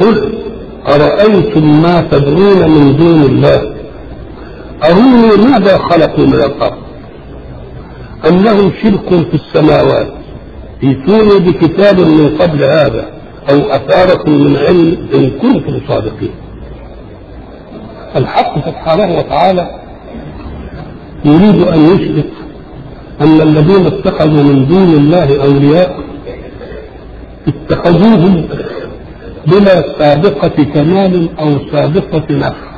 قل أرأيتم ما تدعون من دون الله أروني ماذا خلقوا من الأرض أم لهم شرك في السماوات ائتوني بكتاب من قبل هذا أو أثارة من علم إن كنتم صادقين الحق سبحانه وتعالى يريد أن يثبت أن الذين اتخذوا من دون الله أولياء اتخذوهم بلا سابقة كمال أو سابقة نفع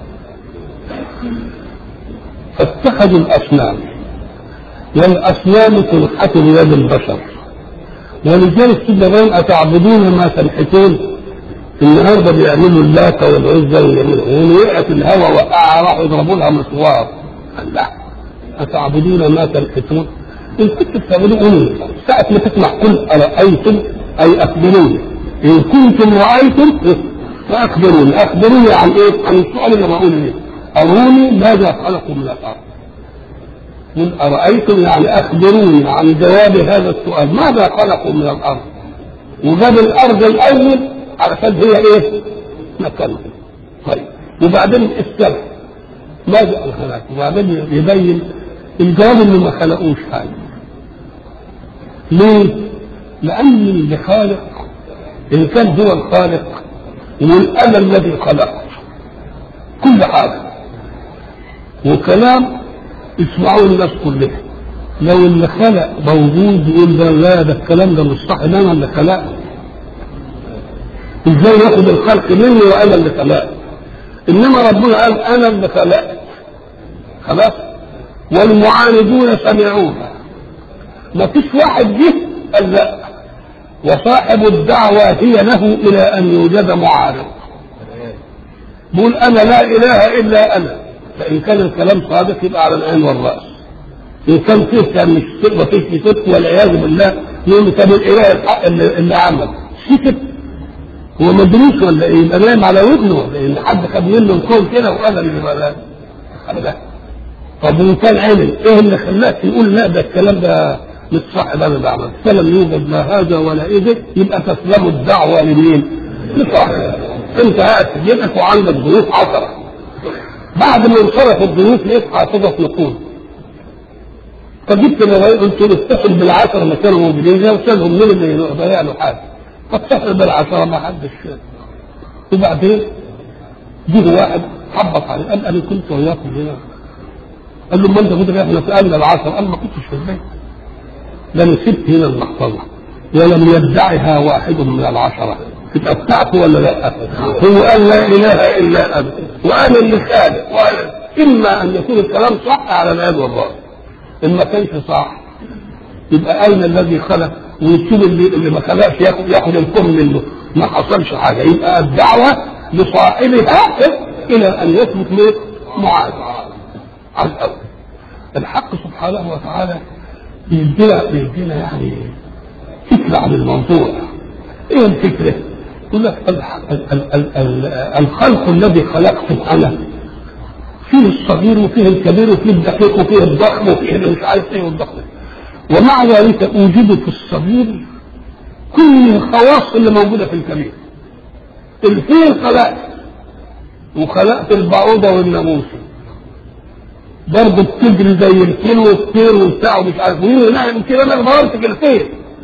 فاتخذوا الأصنام والأصنام تنحت بيد البشر ولذلك سيدنا ابراهيم أتعبدون ما تنحتون النهارده بيعملوا اللات والعزى ويعملوا وإن وقعت الهوى وقع راحوا يضربوا لها مسوار قال لا أتعبدون ما تنحتون إن كنتم بتعبدون قولوا ساعة ما تسمع قل أرأيتم أي أخبروني إن كنتم رأيتم فأخبروني أخبروني عن إيه؟ عن السؤال اللي بقوله ليه أروني ماذا خلقوا من الأرض قل أرأيتم يعني أخبروني عن جواب هذا السؤال ماذا خلقوا من الأرض وجاب الأرض الأول علشان هي إيه مكانها طيب وبعدين السبب ماذا خلق وبعدين يبين الجواب اللي ما خلقوش حاجة ليه؟ لأن اللي خالق إن كان هو الخالق يقول أنا الذي خلقت كل حاجة وكلام يسمعوه الناس كلها لو اللي خلق موجود يقول ده لا ده الكلام ده مش صح ده انا اللي خلقه ازاي ياخد الخلق مني وانا اللي خلقه انما ربنا قال انا اللي خلقت خلاص والمعاندون سمعوها ما فيش واحد جه قال لا وصاحب الدعوة هي له إلى أن يوجد معارض بقول أنا لا إله إلا أنا فإن كان الكلام صادق يبقى على العين والرأس إن كان فيه كان مش ما فيش صدق والعياذ بالله يقول كان الإله الحق اللي, اللي عمل سكت هو مدروس ولا إيه؟ يبقى نايم على ودنه ولا إيه؟ حد خد منه الكون كده وقال اللي بقى لا طب وإن كان علم إيه اللي خلاك يقول لا ده الكلام ده مش صح ده اللي بعمل فلم يوجد لا هذا ولا إيه يبقى تسلم الدعوة لمين؟ لصاحبه أنت قاعد في جيبك وعندك ضيوف عشرة بعد ما انصرف الضيوف لقيت حافظة نقود فجبت اللي قلت له اتصل بالعشرة اللي كانوا موجودين ده وسالهم مين اللي ضيع له حاجة فاتصل بالعشرة ما حدش وبعدين جه واحد خبط عليه قال انا كنت وياكم هنا قال له ما انت كنت احنا سالنا العشرة قال ما كنتش في البيت لم سبت هنا المحفظة ولم يدعها واحد من العشرة تبقى بتاعته ولا لا؟ هو قال لا اله الا انا وانا اللي خالق وانا اما ان يكون الكلام صح على العين والراس ان ما كانش صح يبقى اين الذي خلق ويسيب اللي, اللي ما خلقش ياخد ياخد الكون منه ما حصلش حاجه يبقى الدعوه لصاحبها الى ان يثبت له معاذ على الاول الحق سبحانه وتعالى بيدينا بيدينا يعني فكره عن الموضوع ايه الفكره؟ يقول لك الخلق الذي خلقته انا فيه الصغير وفيه الكبير وفيه الدقيق وفيه الضخم وفيه اللي مش عارف ايه والضخم ومع ذلك اوجد في الصغير كل الخواص اللي موجوده في الكبير الفيل خلقت وخلقت البعوضه والناموسه برضه بتجري زي الفيل والطير وبتاع ومش عارف مين لا يمكن انا ما امسك الفيل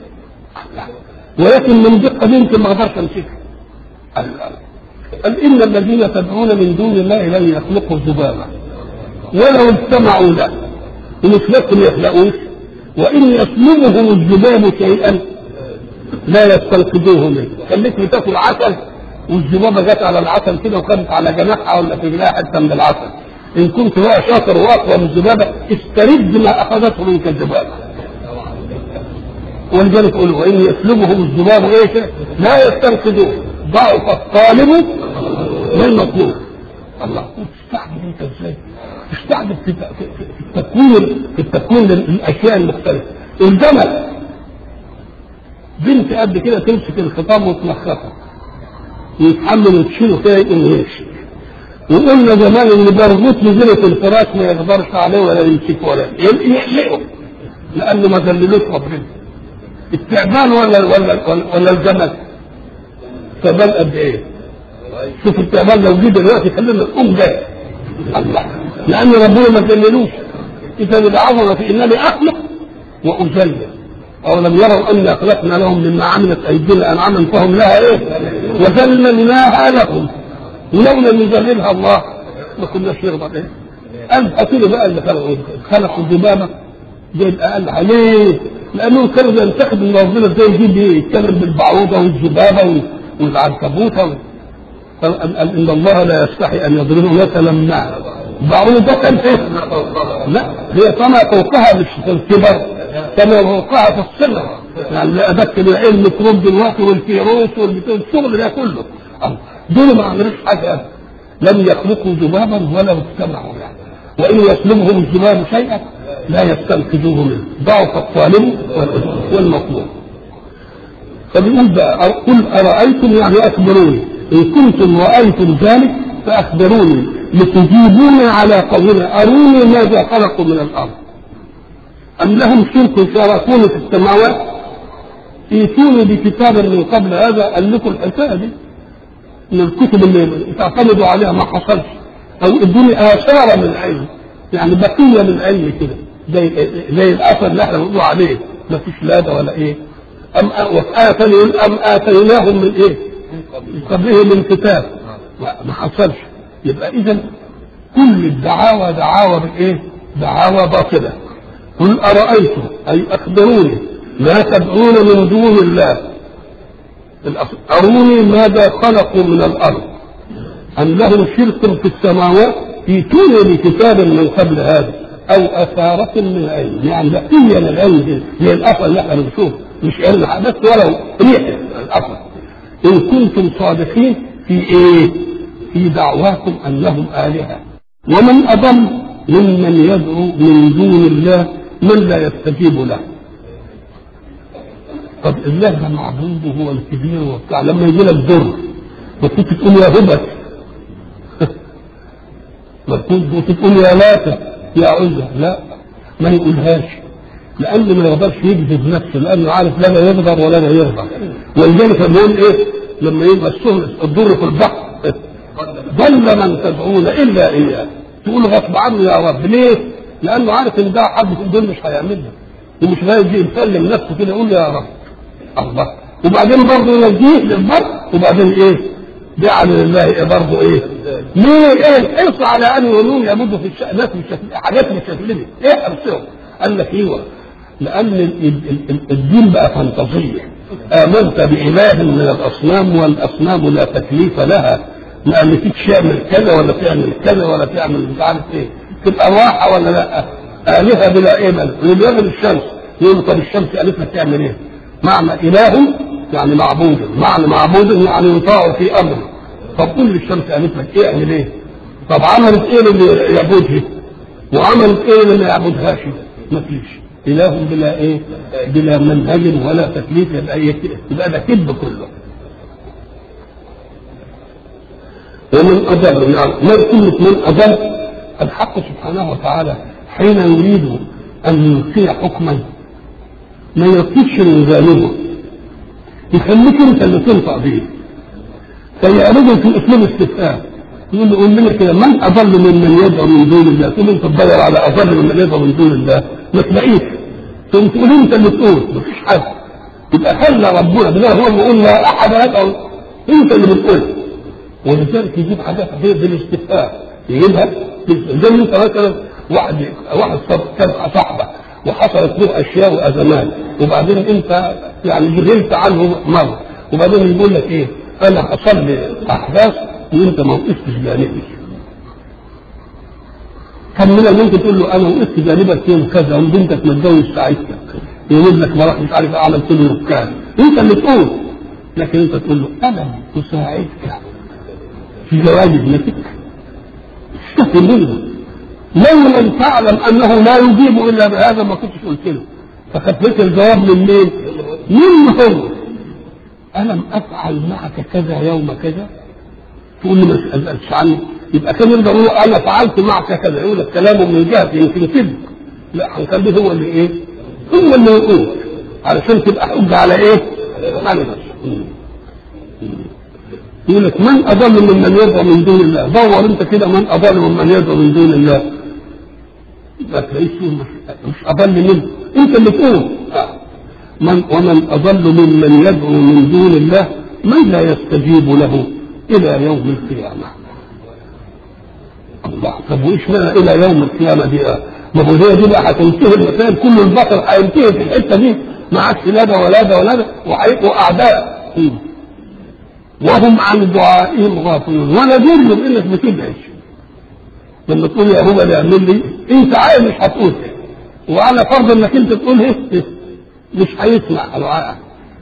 ولكن من دقه دي يمكن ما اقدرش امسكها قال ان الذين تدعون من دون الله لن يخلقوا ذبابا ولو اجتمعوا له ومش لكم يخلقوش وان يسلبهم الذباب شيئا لا يستنقذوه منه خليك بتاكل عسل والذبابه جت على العسل كده وخدت على جناحها ولا في جناحها حته من العسل ان كنت بقى شاطر واقوى من الذبابه استرد ما اخذته منك الذبابه ولذلك يقولوا وان يسلبهم الذباب ايش لا يستنقذوه ضعف الطالب للمطلوب الله تستعجب انت ازاي تستعجب في التكوين في التكوين للاشياء المختلفه الجمل بنت قد كده تمسك الخطام وتنخخه يتحمل وتشيله كده يقوم يمشي وقلنا زمان اللي بربط نزلة الفراش ما يقدرش عليه ولا يمسكه ولا يقلقه لانه ما ذللوش ربنا التعبان ولا ولا ولا, ولا الجمل تعبان قد ايه؟ شوف التعبان لو جه دلوقتي خلينا نقوم جاي الله لان ربنا ما ذللوش اذا العظمه في انني اخلق واذلل او لم يروا انا خلقنا لهم مما عملت ايدينا انعاما فهم لها ايه؟ وذللناها لهم ولولا نذللها الله ما كناش نغضب ايه؟ قال هاتوا بقى اللي خلقوا خلقوا الذبابه زي الاقل عليه لانه كانوا بينتقد من ربنا ازاي يجيب ايه؟ يتكلم بالبعوضه والذبابه والعنكبوته وال... قال ان الله لا يستحي ان يضرب مثلا ما بعوضة ايه؟ لا هي كما فوقها مش في الكبر كما فوقها في الصغر يعني لا ادك بالعلم الميكروب دلوقتي والفيروس والبتاع الشغل ده كله دول ما عملوش حاجه لم يخلقوا ذبابا ولا اجتمعوا يعني وان يسلبهم الذباب شيئا لا يستنقذوه منه ضعف الطالب والمطلوب فبيقول بقى قل ارايتم يعني اخبروني ان كنتم رايتم ذلك فاخبروني لتجيبوني على قولنا اروني ماذا خلقوا من الارض ام لهم شرك شاركوني في السماوات ائتوني بكتاب من قبل هذا قال لكم الحكايه دي من الكتب اللي تعتمدوا عليها ما حصلش او ادوني اثار من العلم يعني بقيه من العلم كده زي زي الاثر اللي احنا بنقول عليه ما فيش لا ده ولا ايه ام وفي ام اتيناهم من ايه؟ من قبله من كتاب ما حصلش يبقى اذا كل الدعاوى دعاوى بالايه؟ دعاوى باطله قل ارايتم اي اخبروني ما تدعون من دون الله اروني ماذا خلقوا من الارض ام لهم شرك في السماوات ائتوني بكتاب من قبل هذا او اثاره من علم يعني بقيه من العلم زي الاثر اللي احنا بنشوفه مش علم بس ولو ريح الاثر ان كنتم صادقين في ايه؟ في دعواكم انهم الهه ومن اضل ممن يدعو من دون الله من لا يستجيب له طب الله ده معبود وهو الكبير وبتاع لما يجي لك ضر وكنت تقول يا هبه ما كنت تقول يا لاتة يا عزة لا ما يقولهاش لأنه ما يقدرش يجذب نفسه لأنه عارف لا لا يقدر ولا لا يقدر ولذلك بيقول إيه لما يبقى السهل الضر في البحر ضل من تدعون إلا إياه تقول غصب عنه يا رب ليه؟ لأنه عارف إن ده حد في دول مش هيعملها ومش هيجي يسلم نفسه كده يقول يا رب الله وبعدين برضه ينجيه للبر وبعدين إيه؟ جعل لله برضه ايه؟ ليه ايه الحرص على ان يولون يعبدوا في الش... ناس مش حاجات مش شكلها ايه حرصهم؟ قال لك ايوه لان ال... ال... الدين بقى فانتازيه امنت باله من الاصنام والاصنام لا تكليف لها ما قالتكش اعمل كذا ولا تعمل كذا ولا تعمل مش عارف ايه تبقى راحه ولا لا؟ الهه بلا امل اللي بيعمل الشمس يقول طب الشمس قالت لك تعمل ايه؟ معنى اله يعني معبود معنى معبود يعني يطاع في امره طب قول للشمس قالت لك ايه اعمل ايه؟ طب عملت ايه اللي يعبدها؟ وعملت ايه اللي ما يعبدهاش؟ ما فيش اله بلا ايه؟ بلا منهج ولا تكليف يبقى يبقى ده كذب كله ومن أضل يعني ما كلمة من أضل الحق سبحانه وتعالى حين يريد أن يلقي حكما ما يلقيش من جانبه يخليك انت اللي تنطق به فيعرضه في اسلوب استفهام يقول له قول لنا كده من اضل ممن يدعو من دون الله تقول انت تدور على اضل ممن يدعو من دون الله ما تلاقيش ثم تقول انت اللي تقول مفيش حد يبقى خلى ربنا ده هو اللي يقول لا احد يدعو انت اللي بتقول ولذلك يجيب حاجات غير بالاستفهام يجيبها زي ما انت مثلا واحد واحد سبق صاحبه وحصلت له اشياء وازمات وبعدين انت يعني جهلت عنه مره وبعدين يقول لك ايه انا حصل لي احداث وانت ما وقفتش جانبي كان من ممكن تقول له انا وقفت جانبك يوم كذا وبنتك متجوز ساعتك يقول لك ما راح مش عارف عملت له ركان انت اللي تقول لكن انت تقول له انا اساعدك في جواز ابنتك اشتكي منه لو لم تعلم انه لا يجيب الا بهذا ما كنتش قلت له فخفيت الجواب من مين؟ منه هو الم افعل معك كذا يوم كذا؟ تقول لي ما سالتش عنه يبقى كان يقدر يقول انا فعلت معك كذا يقول لك كلامه من جهه يمكن كذب لا هنخليه هو اللي ايه؟ هو اللي يقول علشان تبقى حجه على ايه؟ على نفسه يقول لك من اضل ممن يدعو من دون الله دور انت كده من اضل ممن يدعو من دون الله ما تلاقيش فيه مش, مش اضل منه انت اللي تقول من ومن اضل ممن يدعو من دون الله من لا يستجيب له الى يوم القيامه الله طب وايش معنى الى يوم القيامه دي ما هو هي دي بقى هتنتهي المسائل كل البطل هينتهي في الحته دي ما عادش لا ده ولا ده ولا ده وهيبقوا اعداء وهم عن دعائهم غافلون ولا دلهم انك بتدعي لما تقول يا هو اللي اعمل لي انت عايز مش هتقول وعلى فرض انك انت تقول ايه مش هيسمع دعائك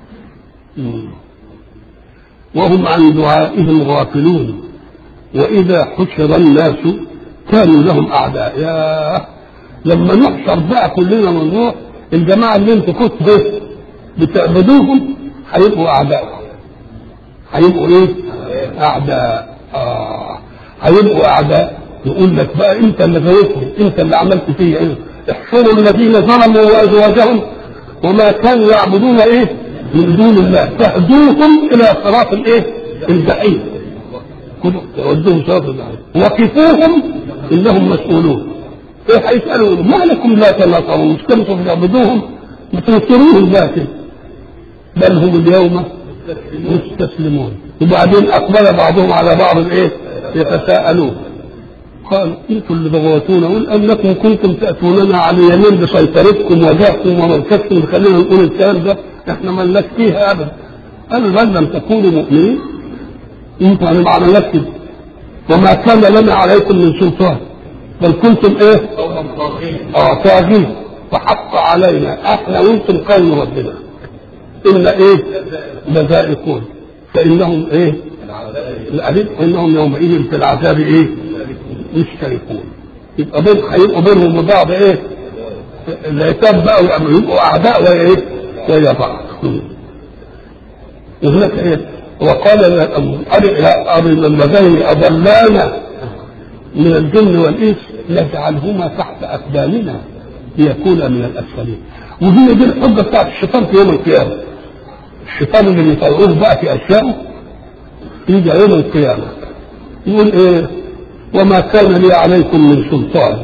وهم عن دعائهم غافلون واذا حشر الناس كانوا لهم اعداء يا لما نحشر بقى كلنا ونروح الجماعه اللي انتوا كنتوا بتعبدوهم هيبقوا اعداء هيبقوا ايه؟ اعداء اه هيبقوا اعداء يقول لك بقى انت اللي غويتهم انت اللي عملت فيا ايه؟ احشروا الذين ظلموا وازواجهم وما كانوا يعبدون ايه؟ من دون الله فاهدوهم الى صراط الايه؟ الجحيم ودوهم صراط الجحيم وقفوهم انهم مسؤولون ايه هيسالوا ما لكم لا تناصرون مش كنتم تعبدوهم بتنصروهم لكن بل هم اليوم مستسلمون وبعدين اقبل بعضهم على بعض الايه يتساءلون قال انتم اللي ضغوتونا قل انكم كنتم تاتوننا على اليمين بسيطرتكم وجهكم وملكتكم خلينا نقول الكلام ده احنا ما لناش فيها ابدا قالوا بل لم تكونوا مؤمنين انتم انا ما عملناش كده وما كان لنا عليكم من سلطان بل كنتم ايه؟ اه طاغين فحق علينا احنا وانتم قوم ربنا ان ايه؟ لذائقون فانهم ايه؟ العبيد انهم يومئذ في العذاب ايه؟ مشتركون يبقى بين هيبقوا بينهم وبعض ايه؟ العتاب بقى يبقوا اعداء ويا ايه؟ ويا بعض وهناك ايه؟ وقال أرنا اللذين أضلانا من الجن والإنس نجعلهما تحت أقدامنا ليكونا من الأسفلين ودي دي الحجة بتاعت الشيطان في يوم القيامة الشيطان اللي بيطلعوه بقى في أشياء يجي يوم القيامة يقول إيه وما كان لي عليكم من سلطان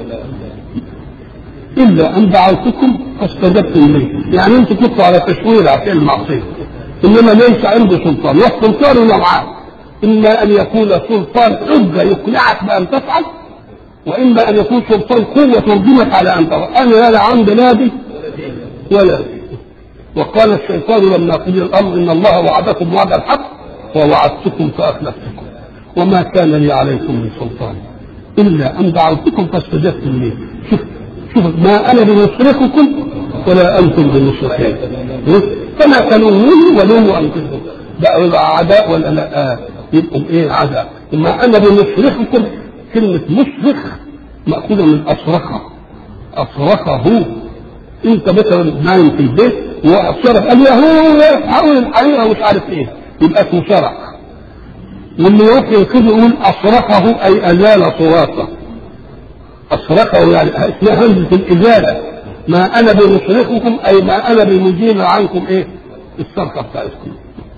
إلا أن دعوتكم فاستجبتم لي يعني أنتم كنتوا على تشوير عشان المعصية إنما ليس عنده سلطان والسلطان نوعان إما أن يكون سلطان حجة يقنعك بأن تفعل وإما أن يكون سلطان قوة ترجمك على أن تفعل أنا لا عند نادي ولا وقال الشيطان لما قضي الأمر إن الله وعدكم وعد الحق ووعدتكم فأخلفتكم وما كان لي عليكم من سلطان إلا أن دعوتكم فاستجبتم لي شوف شوف ما أنا بمصرخكم ولا أنتم بمصرخين فلا تلوموني ولوموا أنفسكم بقوا يبقى أعداء ولا لا آه. يبقوا إيه أعداء إما أنا بمصرخكم كلمة مصرخ مأخوذة من أصرخة أصرخه أنت مثلا نايم في البيت وأصرخ قال يا هو حاول الحقيقة مش عارف إيه يبقى اسمه شرع واللي يروح كده يقول أصرخه أي أزال صراطه أصرخه يعني اسمها همزة الإزالة ما أنا بمصرخكم أي ما أنا بمجيب عنكم إيه الصرخة بتاعتكم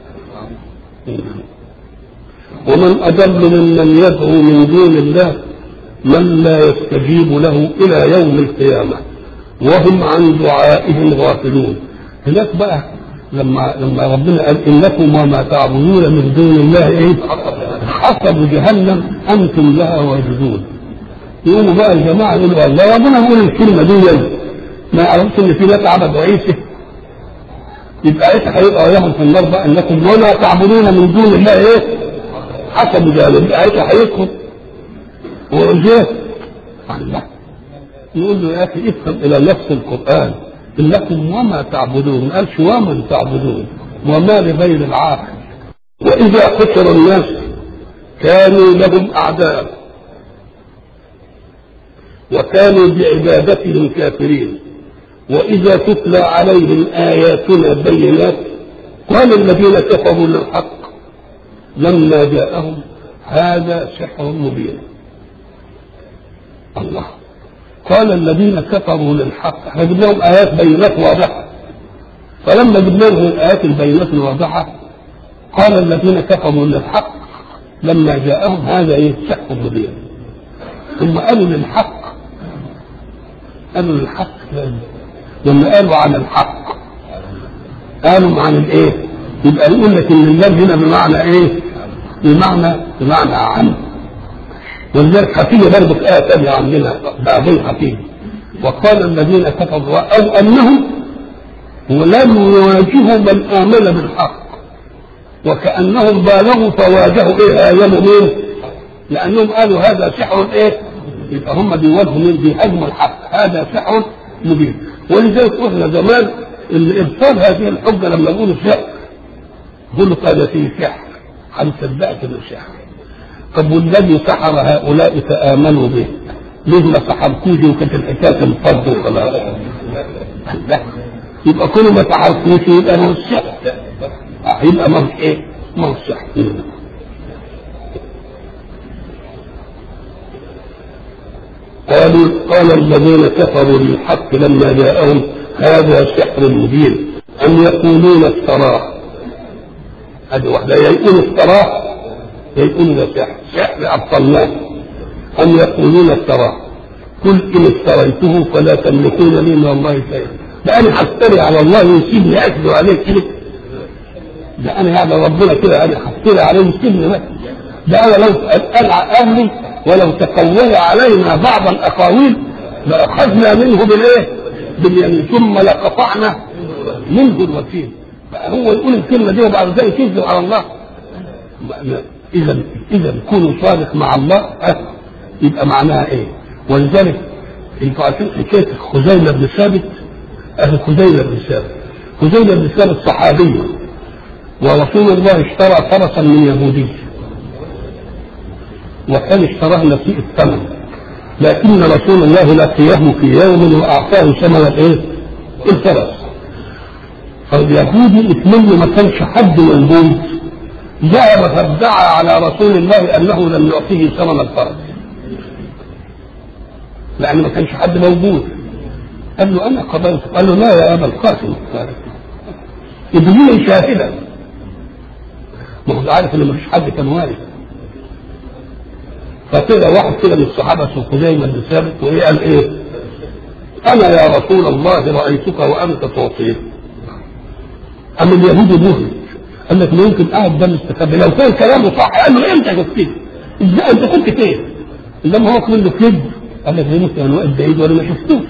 ومن أضل ممن يدعو من دون الله من لا يستجيب له إلى يوم القيامة وهم عن دعائهم غافلون هناك بقى لما لما ربنا قال انكم وما تعبدون من دون الله ايه؟ حسب جهنم انتم لها واجدون. يقوموا بقى الجماعه يقولوا الله ربنا يقول الكلمه دي ما يعرفش ان في ناس عبدوا عيسى يبقى عيسى هيبقى وياهم في النار بقى انكم وما تعبدون من دون الله ايه؟ حسب جهنم يبقى عيسى هيدخل وعزيز الله يقول له يا اخي افهم الى نفس القران انكم وما تعبدون ما قالش ومن تعبدون وما لغير العاقل واذا قتل الناس كانوا لهم اعداء وكانوا بعبادتهم كافرين واذا تتلى عليهم اياتنا بينات قال الذين كفروا للحق لما جاءهم هذا سحر مبين الله قال الذين كفروا للحق احنا جبنا لهم ايات بينات واضحه فلما جبنا لهم الايات البينات الواضحه قال الذين كفروا للحق لما جاءهم هذا ايه سحر مبين ثم قالوا للحق قالوا للحق لما قالوا عن الحق قالوا عن الايه يبقى يقول لك ان اللام هنا بمعنى ايه بمعنى بمعنى عن ولذلك خفيه برضه في ايه ثانيه عندنا بعدين خفيه وقال الذين كفروا او انهم ولم يواجهوا من امن بالحق وكانهم بالغوا فواجهوا ايه ايام مين لانهم قالوا هذا سحر ايه يبقى هم بيواجهوا مين بيهاجموا الحق هذا سحر مبين ولذلك قلنا زمان ان ابطال هذه الحجه لما يقولوا سحر يقولوا هذا فيه سحر هنصدقك انه سحر طب والذي سحر هؤلاء فامنوا به ليه ما سحركوش وكانت الحكايه تنفض وخلاص لا يبقى كل ما سحركوش يبقى ما هو السحر يبقى ما هو ايه؟ ما هو السحر قالوا قال الذين كفروا للحق لما جاءهم هذا سحر مبين أم يقولون افتراه هذه واحدة يا يقول افتراه يا يقول ده سحر سحر أبطلناه أم يقولون افتراه قل إن افتريته فلا تملكون لي من الله شيئا ده أنا هفتري على الله ويسيبني أكذب عليه كده ده أنا يعني ربنا كده أنا هفتري عليه ويسيبني بس ده أنا لو ألعى أهلي ولو تقول علينا بعض الأقاويل لأخذنا منه بالإيه؟ باليمين ثم لقطعنا منه الوكيل بقى هو يقول الكلمة دي وبعد ذلك يكذب على الله إذا إذا كونوا صادق مع الله أه يبقى معناها إيه؟ ولذلك انتوا عارفين حكاية خزيمة بن ثابت أهل خزيمة بن ثابت خزيمة بن ثابت صحابي ورسول الله اشترى فرسا من يهودي وكان اشتراه نسيء الثمن لكن رسول الله لقيه في يوم واعطاه ثمن الايه؟ الفرس فاليهودي اتمنى ما كانش حد موجود ذهب فادعى على رسول الله انه لم يعطيه ثمن الفرس لان ما كانش حد موجود قال له انا قبلت قال له لا يا ابا القاسم ابني شاهدا ما هو عارف ان ما فيش حد كان وارث فكده واحد كده من الصحابه اسمه خزيمه بن ثابت وايه قال ايه؟ انا يا رسول الله رايتك وانت تعطيه. اما اليهودي مهلك قال لك ممكن قاعد ده مستخبي لو كان كلامه صح قال له امتى شفتني؟ ازاي انت كنت فين؟ لما هو كمان له كذب قال لك ليه كان واقف بعيد وانا ما شفتوش.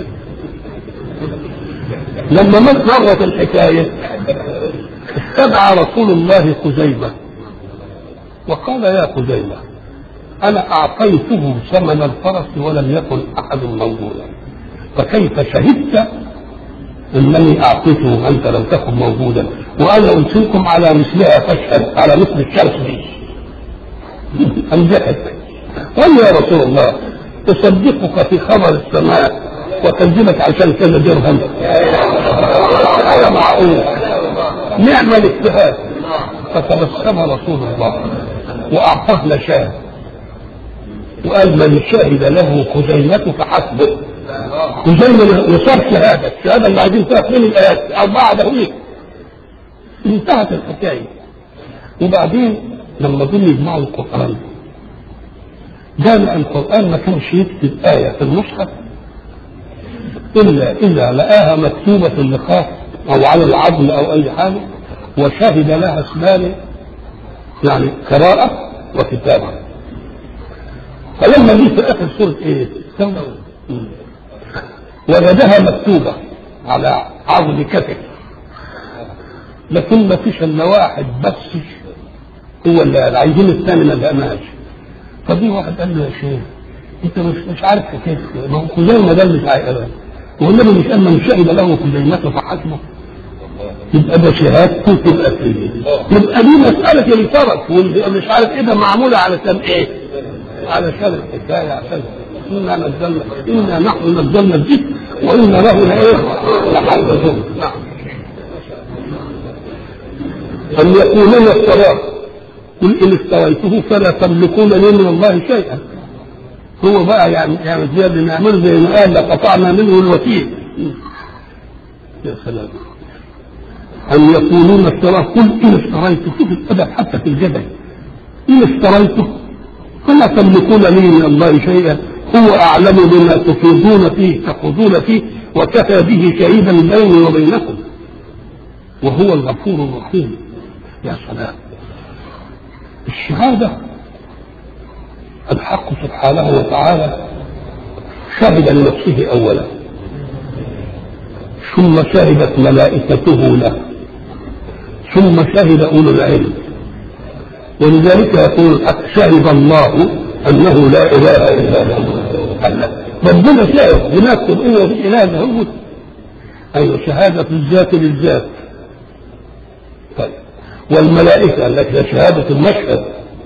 لما مات مرة الحكاية استدعى رسول الله خزيمة وقال يا خزيمة أنا أعطيته ثمن الفرس ولم يكن أحد موجودا فكيف شهدت أنني أعطيته وأنت لم تكن موجودا وأنا قلت لكم على مثلها فاشهد على مثل الشمس دي أنجحت قال يا رسول الله أصدقك في خبر السماء وأكذبك عشان كذا درهم هذا معقول نعم الاجتهاد فتبسم رسول الله وأعطاه لشاه وقال من شهد له خزيمة فحسبه خزيمة يصاب شهادة الشهادة اللي عايزين فيها اثنين الآيات أربعة دقيق انتهت الحكاية وبعدين لما دول يجمعوا القرآن جامع القرآن ما كانش يكتب آية في المصحف إلا إذا لقاها مكتوبة في اللقاء أو على العظم أو أي حاجة وشهد لها اسمان يعني قراءة وكتابة فلما جه في اخر سوره ايه؟ وجدها مكتوبه على عظم كتف لكن ما فيش الا واحد بس هو اللي عايزين الثاني ما لقناش فدي واحد قال له يا شيخ انت مش مش عارف حكايه ما هو خزيمه ده مش عارف والنبي مش قال من شهد له خزيمته فحسبه يبقى ده شهادته تبقى فيه يبقى دي مساله الفرق ومش عارف ايه ده معموله علشان ايه؟ علشان الحكايه عشان انا نزلنا انا نحن نزلنا الذكر وانا له لايه؟ لحافظون نعم أم يقولون افتراه قل إن افتريته فلا تملكون لي من الله شيئا هو بقى يعني يعني زي اللي نعمله زي ما قال لقطعنا منه الوكيل يا سلام أن يقولون اشتراه قل إن اشتريته شوف الأدب حتى في الجدل إن اشتريته فلا تملكون لي من الله شيئا هو أعلم بما تفيضون فيه تخوضون فيه وكفى به شهيدا بيني وبينكم وهو الغفور الرحيم يا سلام الشهادة الحق سبحانه وتعالى شهد لنفسه أولا ثم شهدت ملائكته له ثم شهد أولو العلم ولذلك يقول الحق شهد الله أنه لا إله إلا هو ربنا شاهد بنكتب إنه في إله هو أيوة شهادة الذات للذات طيب والملائكة التي شهادة المشهد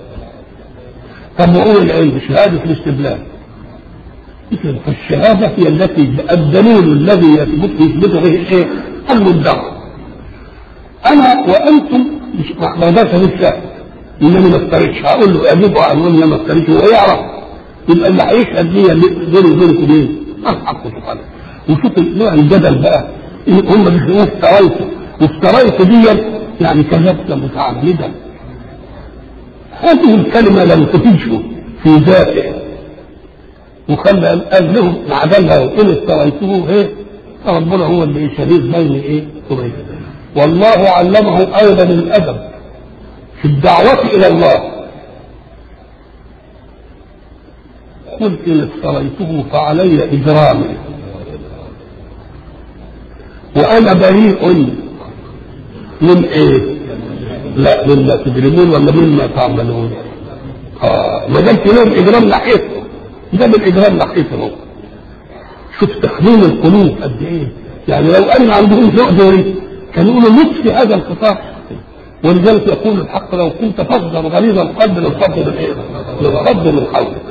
طب وأولو العلم شهادة الاستدلال إذن فالشهادة هي التي الدليل الذي يثبت يثبت به الايه؟ المدعى. أنا وأنتم مش ما اقدرش الشاهد إنني ما افتريتش هقول له أجيب عنه إني ما افتريتش هو يعرف يبقى اللي هيشهد ليا بيني وبينكم مين؟ الحق سبحانه وشوف نوع الجدل بقى هم بيقولوا افتريت وافتريت دي يعني كذبت متعمدا هذه الكلمة لم تفيده في ذاته وخلى قال لهم عدلها وإن افتريته ايه ربنا هو اللي شهيد بين ايه وبين والله علمه ايضا الادب في الدعوة الى الله قل ان افتريته فعلي اجرامي وانا بريء من ايه لا مما تجرمون ولا مما تعملون اه ما دام في لهم اجرام ناحيته ده بالاجرام ناحيته هو شوف تخمين القلوب قد ايه يعني لو ان عندهم ذوق دوري كانوا يقولوا نطفي هذا الخطاب ولذلك يقول الحق لو كنت فظا غليظ القلب لانفض من ايه؟ لانفض من حولك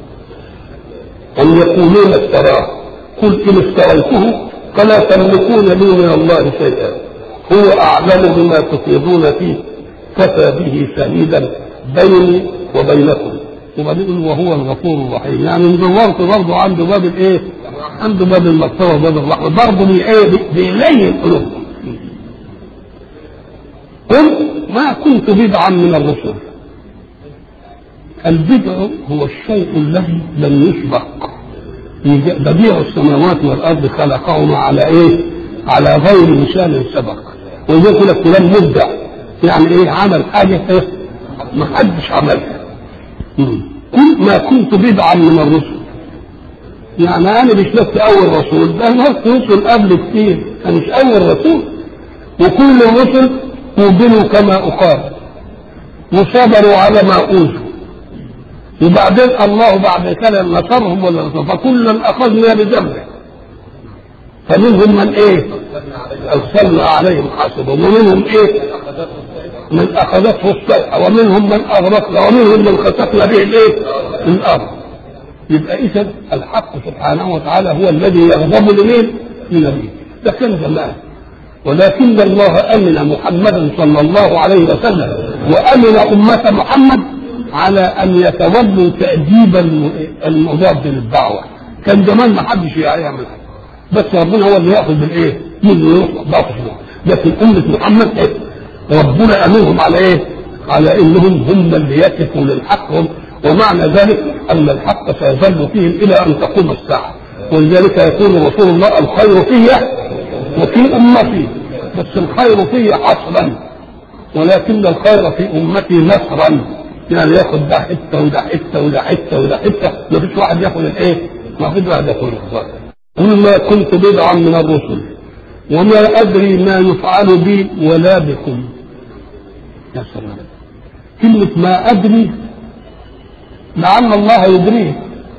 أم يقولون افتراه قل إن افتريته فلا تملكون لي من الله شيئا هو أعلم بما تفيضون فيه كفى به شهيدا بيني وبينكم وبعدين وهو الغفور الرحيم يعني دورت برضه عنده باب الايه؟ عنده باب المغفرة وباب الرحمة برضه بايه؟ بيلين قلوبهم قل ما كنت بدعا من الرسل البدع هو الشيء الذي لم يسبق بديع السماوات والارض خلقهما على ايه؟ على غير مثال سبق ولذلك يقول لك فلان مبدع يعني ايه عمل حاجه ايه؟ ما حدش عملها كل ما كنت بدعا من الرسل يعني انا مش بس اول رسول ده ناس رسل قبل كتير انا مش اول رسول وكل الرسل قوبلوا كما اقابل وصبروا على ما اوذوا وبعدين الله بعد كده نصرهم ولا نصر فكلا اخذنا بذنبه فمنهم من ايه ارسلنا عليهم حسبا ومنهم ايه من اخذته الصيحه ومنهم من اغرقنا ومنهم من خسفنا به الايه الارض يبقى اذا الحق سبحانه وتعالى هو الذي يغضب لمين لنبيه ده كان زمان ولكن الله امن محمدا صلى الله عليه وسلم وامن امه محمد على ان يتولوا تاديب المضاد للدعوه كان زمان ما حدش يعمل بس ربنا هو اللي ياخذ بالايه؟ من يروح باطل لكن امه محمد إيه؟ ربنا امنهم على ايه؟ على انهم هم اللي يقفوا للحق ومعنى ذلك ان الحق سيظل فيهم الى ان تقوم الساعه ولذلك يقول رسول الله الخير في وفي امتي بس الخير في حصرا ولكن الخير في امتي نصرا يعني ياخد ده حته وده حته وده حته وده حته ما فيش واحد ياخد الايه؟ ما فيش واحد ياخد الخير قل ما كنت بدعا من الرسل وما ادري ما يفعل بي ولا بكم يا سلام كلمة ما أدري لعل الله يدريه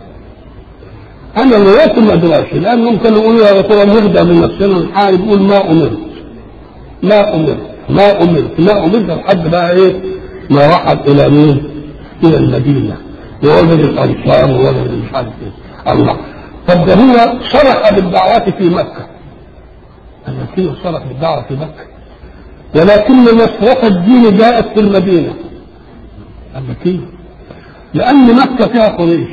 أنا لا يكن ما أدراش لأنهم كانوا يقولوا يا رسول الله نهدى من نفسنا نحارب يقول ما أمرت ما أمرت ما أمرت ما أمرت لحد بقى إيه ما رحل إلى مين؟ إلى المدينة ووجد الأنصار ووجد مش عارف إيه الله طب ده هو صرح بالدعوات في مكة لكنه صرح بالدعوة في مكة ولكن نصرة الدين جاءت في المدينة المكية لأن مكة فيها قريش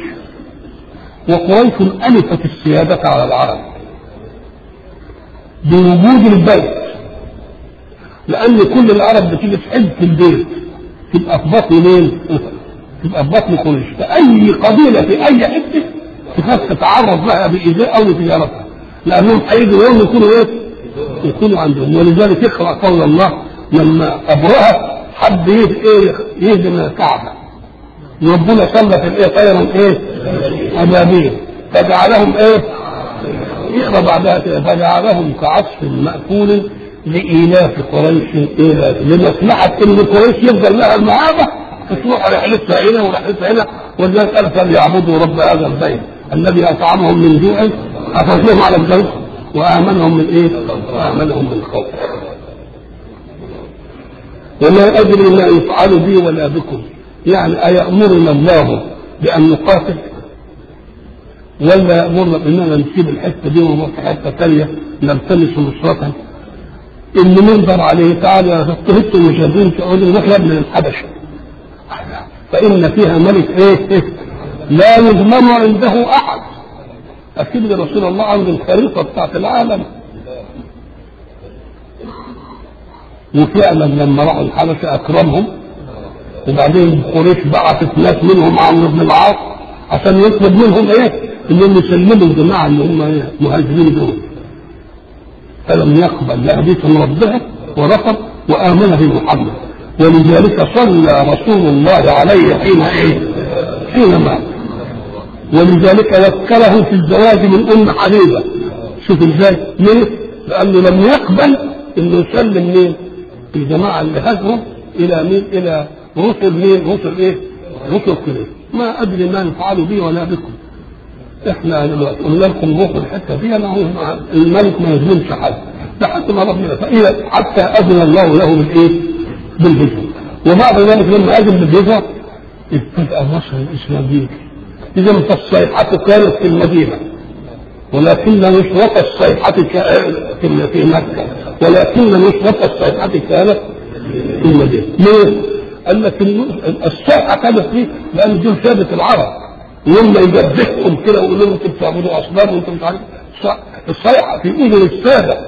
وقريش ألفت السيادة على العرب بوجود البيت لان كل العرب بتيجي تحج في البيت تبقى في بطن مين؟ تبقى في بطن قريش فاي قبيله في اي حته تخاف تتعرض لها بايذاء او لتجارتها لانهم هيجوا يوم يكونوا ايه؟ يكونوا عندهم ولذلك اقرا قول الله لما ابرهه حب يه- ايه يهدم الكعبه ربنا سلط الايه طيرا ايه؟ ابابيل فجعلهم ايه؟ يقرا بعدها كده فجعلهم كعصف مأكول لإيلاف قريش إيلاف لمصلحة إن قريش يفضل لها المعابة تروح رحلتها هنا ورحلتها هنا ولذلك قال فليعبدوا رب هذا البيت الذي أطعمهم من جوع أخذهم على الجوع وآمنهم من إيه؟ وآمنهم من خوف وما أدري ما يفعل بي ولا بكم يعني أيأمرنا الله بأن نقاتل ولا يأمرنا بأننا نسيب الحتة دي ونروح في حتة ثانية نلتمس نصرة اللي ننظر عليه تعالى اضطهدتم المشاهدين تقول نروح يا ابن الحبشة فإن فيها ملك إيه, إيه لا يضمن عنده أحد أكيد رسول الله عنده الخريطة بتاعت العالم وفعلا لما راحوا الحبشة أكرمهم وبعدين قريش بعثت ناس منهم عمرو بن العاص عشان يطلب منهم ايه؟ انهم يسلموا الجماعه اللي هم إيه؟ مهاجرين دول. فلم يقبل لهدية ربها ورفض وآمن بمحمد ولذلك صلى رسول الله عليه حين ايه؟ حين مات. ولذلك ذكره في الزواج من ام حبيبه. شوف ازاي؟ ليه؟ لانه لم يقبل انه يسلم مين؟ الجماعه اللي هاجروا الى مين؟ الى رسل مين؟ رسل ايه؟ رسل قريش. ما ادري ما نفعل بي ولا بكم. احنا دلوقتي قلنا لكم روحوا الحته دي انا هو الملك ما يظلمش حد لحد ما ربنا فإذا حتى اذن الله له بالايه؟ بالهجره. وبعد ذلك لما اذن بالهجره ابتدأ مصر الاسلاميه. اذا فالصيحه كانت في المدينه ولكن نشرة الصيحة في في مكة ولكن نشرة الصيحة كانت في المدينة ليه؟ قال لك الصيحة كانت فيه لأن دول سادة العرب ولما يجبههم كده ويقول لهم انتم بتعبدوا أصنام وانتم مش عارف الصيحة في إذن السادة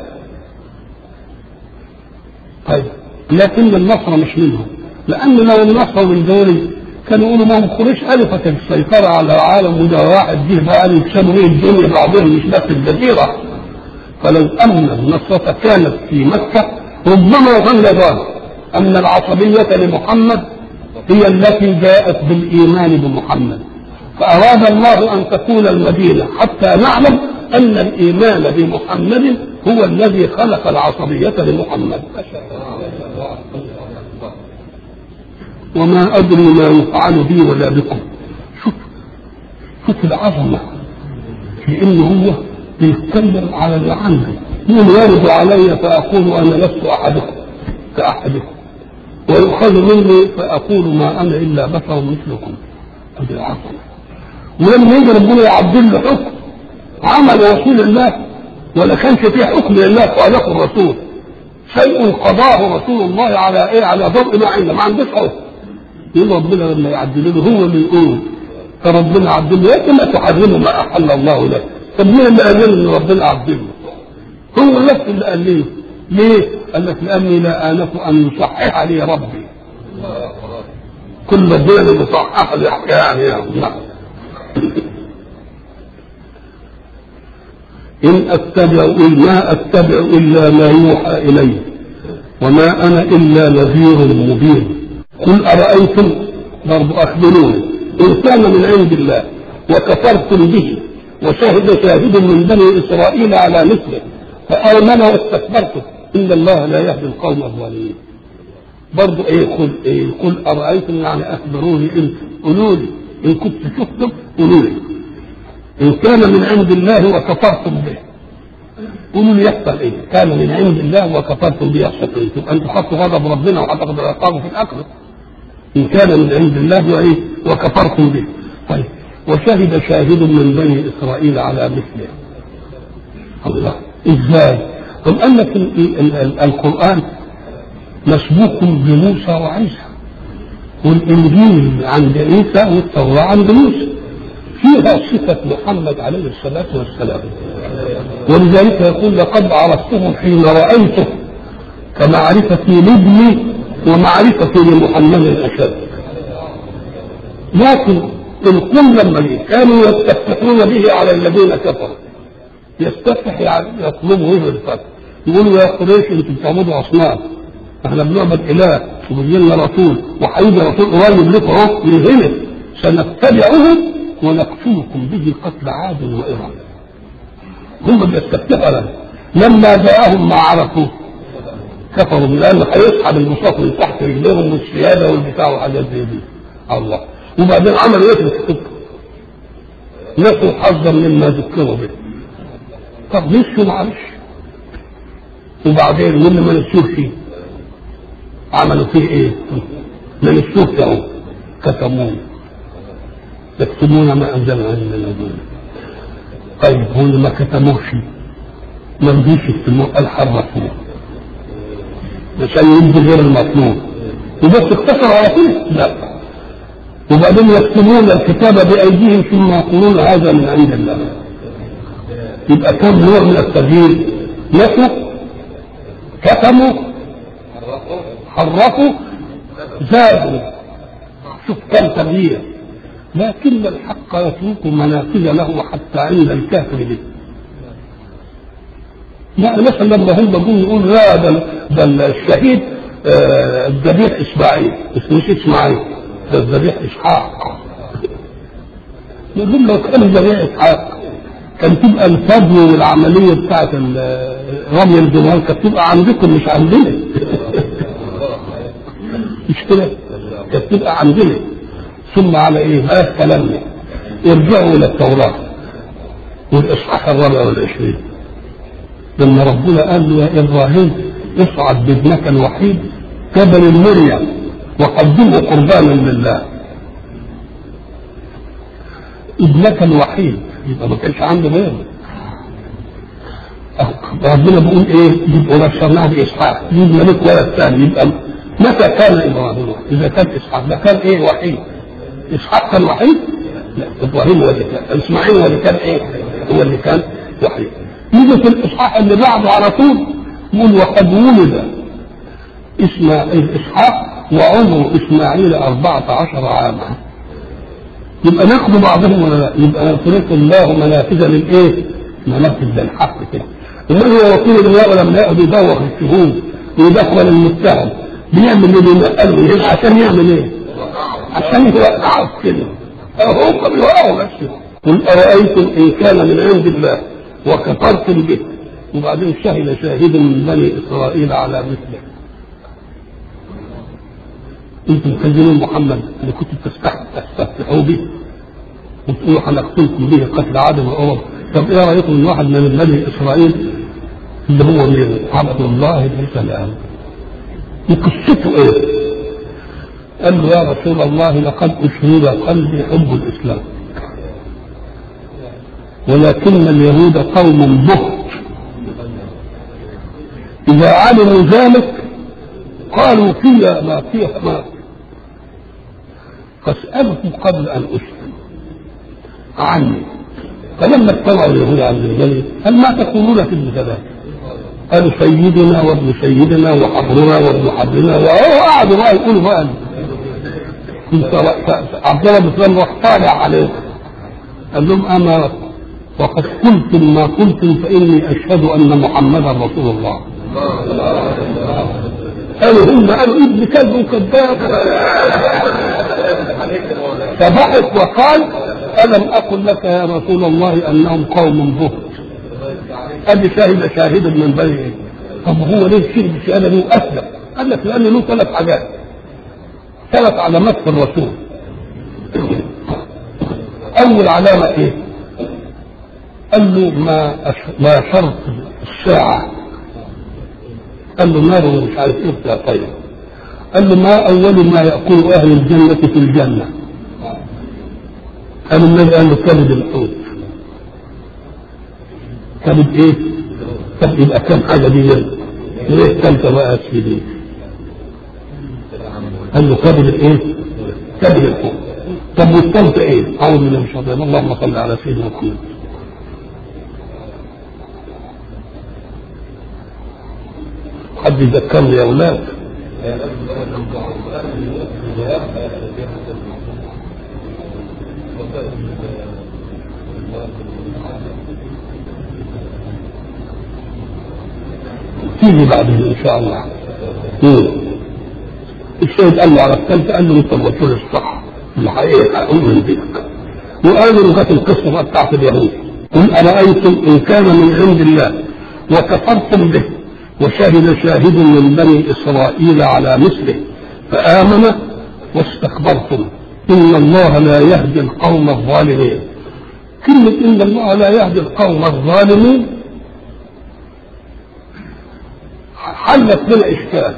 طيب لكن النصر مش منهم لأن لو النصر من دول كانوا يقولوا ما هم قريش ألفت السيطرة على العالم وده واحد جه بقى يكسبوا ايه الدنيا بعضهم مش بس الجزيرة فلو أن النصرة كانت في مكة ربما ظن ذلك أن العصبية لمحمد هي التي جاءت بالإيمان بمحمد فأراد الله أن تكون المدينة حتى نعلم أن الإيمان بمحمد هو الذي خلق العصبية لمحمد وما أدري ما يفعل بي ولا بكم شوف شوف العظمة في إنه هو بيتكلم على اللي عنده يقول يرد علي فأقول أنا لست أحدكم كأحدكم ويؤخذ مني فأقول ما أنا إلا بشر مثلكم هذه العظمة ولما يجي ربنا يعدل له حكم عمل رسول الله ولا كانش فيه حكم لله خالقه الرسول شيء قضاه رسول الله على ايه على ضوء ما عنده ما عندوش حكم يقول ربنا لما يعدل له هو اللي يقول فربنا عدل له لكن ما تحرمه ما احل الله لك طب مين اللي قال ان ربنا عدل له؟ هو نفسه اللي قال ليه ليه؟ قال لك لاني لا انف ان يصحح لي ربي كل ربنا اللي يصحح لي يعني يعني إن أتبع ما أتبع إلا ما يوحى إلي وما أنا إلا نذير مبين قل أرأيتم برضو أخبروني إن كان من عند الله وكفرتم به وشهد شاهد من بني إسرائيل على مثله فآمن واستكبرتم إن الله لا يهدي القوم الظالمين برضو إيه قل إيه قل أرأيتم يعني أخبروني أنتم قولوا لي إن كنت شفتم قولوا لي إن كان من عند الله وكفرتم به قولوا لي يحصل إيه؟ كان من عند الله وكفرتم به يحصل إيه؟ تبقى أنتم خدتوا غضب ربنا وهتاخدوا العقاب في الآخرة. إن كان من عند الله وإيه؟ وكفرتم به. طيب وشهد شاهد من بني إسرائيل على مثله. الله إزاي؟ طب قال لك القرآن مسبوق بموسى وعيسى. والإنجيل عند عيسى والتوراة عند موسى. فيها صفة محمد عليه الصلاة والسلام ولذلك يقول لقد عرفته حين رأيته كمعرفتي لابني ومعرفتي لمحمد أشد لكن الكل لما كانوا يستفتحون به على الذين كفروا يستفتح يعني يطلبوا ايه الفتح يقولوا يا قريش انتم بتعبدوا اصنام احنا بنعبد اله وبيجي لنا رسول وهيجي رسول قريب لكم اهو من هنا سنتبعه ونقتلكم به قتل عاد وإرم هم بيستفتحوا لنا لما جاءهم ما عرفوه كفروا لأنه هيسحب البساط من تحت رجليهم والسيادة والبتاع وحاجات زي دي الله وبعدين عملوا ايه في الخطة نسوا حظا مما ذكروا به طب مشوا معلش وبعدين واللي ما نسوش فيه عملوا فيه ايه؟ ما نسوش اهو كتموه يكتمون ما انزل عن الذين طيب هم ما كتموش ما رضيش يكتموه قال حرفوه عشان يدي غير المطلوب وبس اقتصر على كده لا وبعدين يكتبون الكتاب بايديهم ثم يقولون هذا من عند الله يبقى كم نوع من التغيير نسوا كتموا حرفوا زادوا شوف كم تغيير لكن الحق يترك منافذ له حتى عند الكافر به يعني مثلا لما هم بيقولوا يقول لا ده ده الشهيد آه، الذبيح اسماعيل مش اسماعيل ده الذبيح اسحاق يقول لو كان الذبيح اسحاق كان تبقى الفضل والعمليه بتاعت ال- رمي الجمال كانت تبقى عندكم مش عندنا مش كده كانت تبقى عندنا ثم على ايه ما كلامنا ارجعوا الى التوراه والاصحاح الرابع والعشرين لما ربنا قال له يا ابراهيم اصعد بابنك الوحيد جبل المريم وقدمه قربانا لله ابنك الوحيد يبقى ما كانش عنده غيره ربنا بيقول ايه يبقى بشرناه باسحاق يجيب ملك ولد ثاني يبقى متى كان ابراهيم اذا كان اسحاق ده كان ايه وحيد اسحاق كان وحيد لا ابراهيم هو اللي كان اسماعيل هو اللي كان ايه هو اللي كان وحيد يجي في الاصحاح اللي بعده على طول يقول وقد ولد اسماعيل اسحاق وعمر اسماعيل أربعة عشر عاما يبقى ناخد بعضهم ولا لا يبقى يترك الله منافذ للايه منافذ للحق كده امال هو وكيل الله لما يقعد يدور في الشهود ويدخل المتهم بيعمل اللي بينقله من هنا عشان يعمل ايه؟ عشان يوقعه كده هم بيوقعوا بس قل ارايتم ان كان من عند الله وكفرتم به وبعدين شهد شاهد من بني اسرائيل على مثله انتم تكلمون محمد اللي كنتم تستفتحوا به وتقولوا هنقتلكم به قتل عدم وأمم طب ايه رايكم ان واحد من بني اسرائيل اللي هو من عبد الله بن سلام وقصته ايه؟ قال له يا رسول الله لقد اشهد قلبي حب الاسلام ولكن اليهود قوم بهت اذا علموا ذلك قالوا فيها ما فيها ما فاسألهم قبل أن أسلم عني فلما اطلعوا اليهود عن الجليل هل ما تقولون في ابن ذلك؟ قالوا سيدنا وابن سيدنا وحبرنا وابن حبرنا وقعدوا بقى يقولوا بقى كنت عبد الله بن سلام راح طالع عليه قال لهم اما وقد قلتم ما قلتم فاني اشهد ان محمدا رسول الله قالوا هم قالوا ابن كلب وكذاب فضحك وقال الم اقل لك يا رسول الله انهم قوم بهت ادي شاهد شاهد من بني طب هو ليه شهد الشهاده دي واسلم؟ قال لك لان له ثلاث حاجات ثلاث علامات في الرسول اول علامه ايه؟ قال له ما أش... ما شرط الساعه قال له نار ومش عارف ايه بتاع طيب قال له ما اول ما ياكل اهل الجنه في الجنه قال النبي قال له كبد الحوت كبد ايه؟ طب يبقى كم حاجه دي ليه الثالثه بقى دي قال له كبد الايه؟ كبد الحوت طب والثالثه ايه؟ اعوذ بالله من الشيطان اللهم صل على سيدنا محمد قد حد يذكرني يا اولاد تيجي بعد ان شاء الله مم. الشهيد قال له عرفتك قال له انت الرسول الصح الحقيقه اؤمن بك وقالوا كانت القصه بقى بتاعت اليهود قل ارايتم ان كان من عند الله وكفرتم به وشهد شاهد من بني اسرائيل على مثله فامن واستكبرتم ان الله لا يهدي القوم الظالمين كلمه ان الله لا يهدي القوم الظالمين حلت لنا اشكال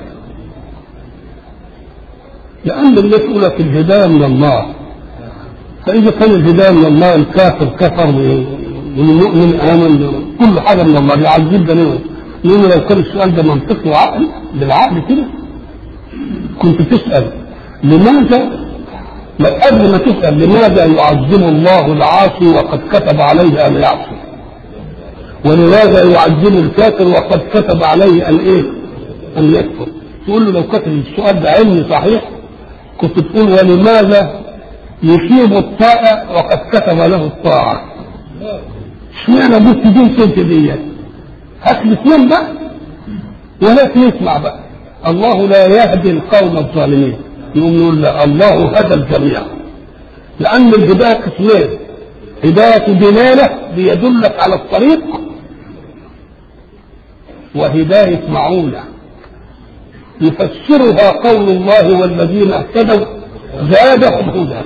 لان الناس يقول لك الهدايه من الله فاذا كان الهدايه من الله الكافر كفر والمؤمن امن كل حاجه من الله يعذب ده ليه؟ لان لو كان السؤال ده منطقي وعقل بالعقل كده كنت تسال لماذا لا قبل ما تسال لماذا يعذب الله العاصي وقد كتب عليه ان يعصي ولماذا يعذب الكافر وقد كتب عليه ان ايه؟ ان يكفر تقول له لو كتب السؤال ده علمي صحيح كنت تقول ولماذا يصيب الطائع وقد كتب له الطاعة اشمعنى بص دي الكلمة دي هات الاثنين بقى ولكن اسمع بقى الله لا يهدي القوم الظالمين يقوم نقول لا الله هدى الجميع لأن الهداية قسمين هداية دلالة بيدلك على الطريق وهداية معونة يفسرها قول الله والذين اهتدوا زادهم هدى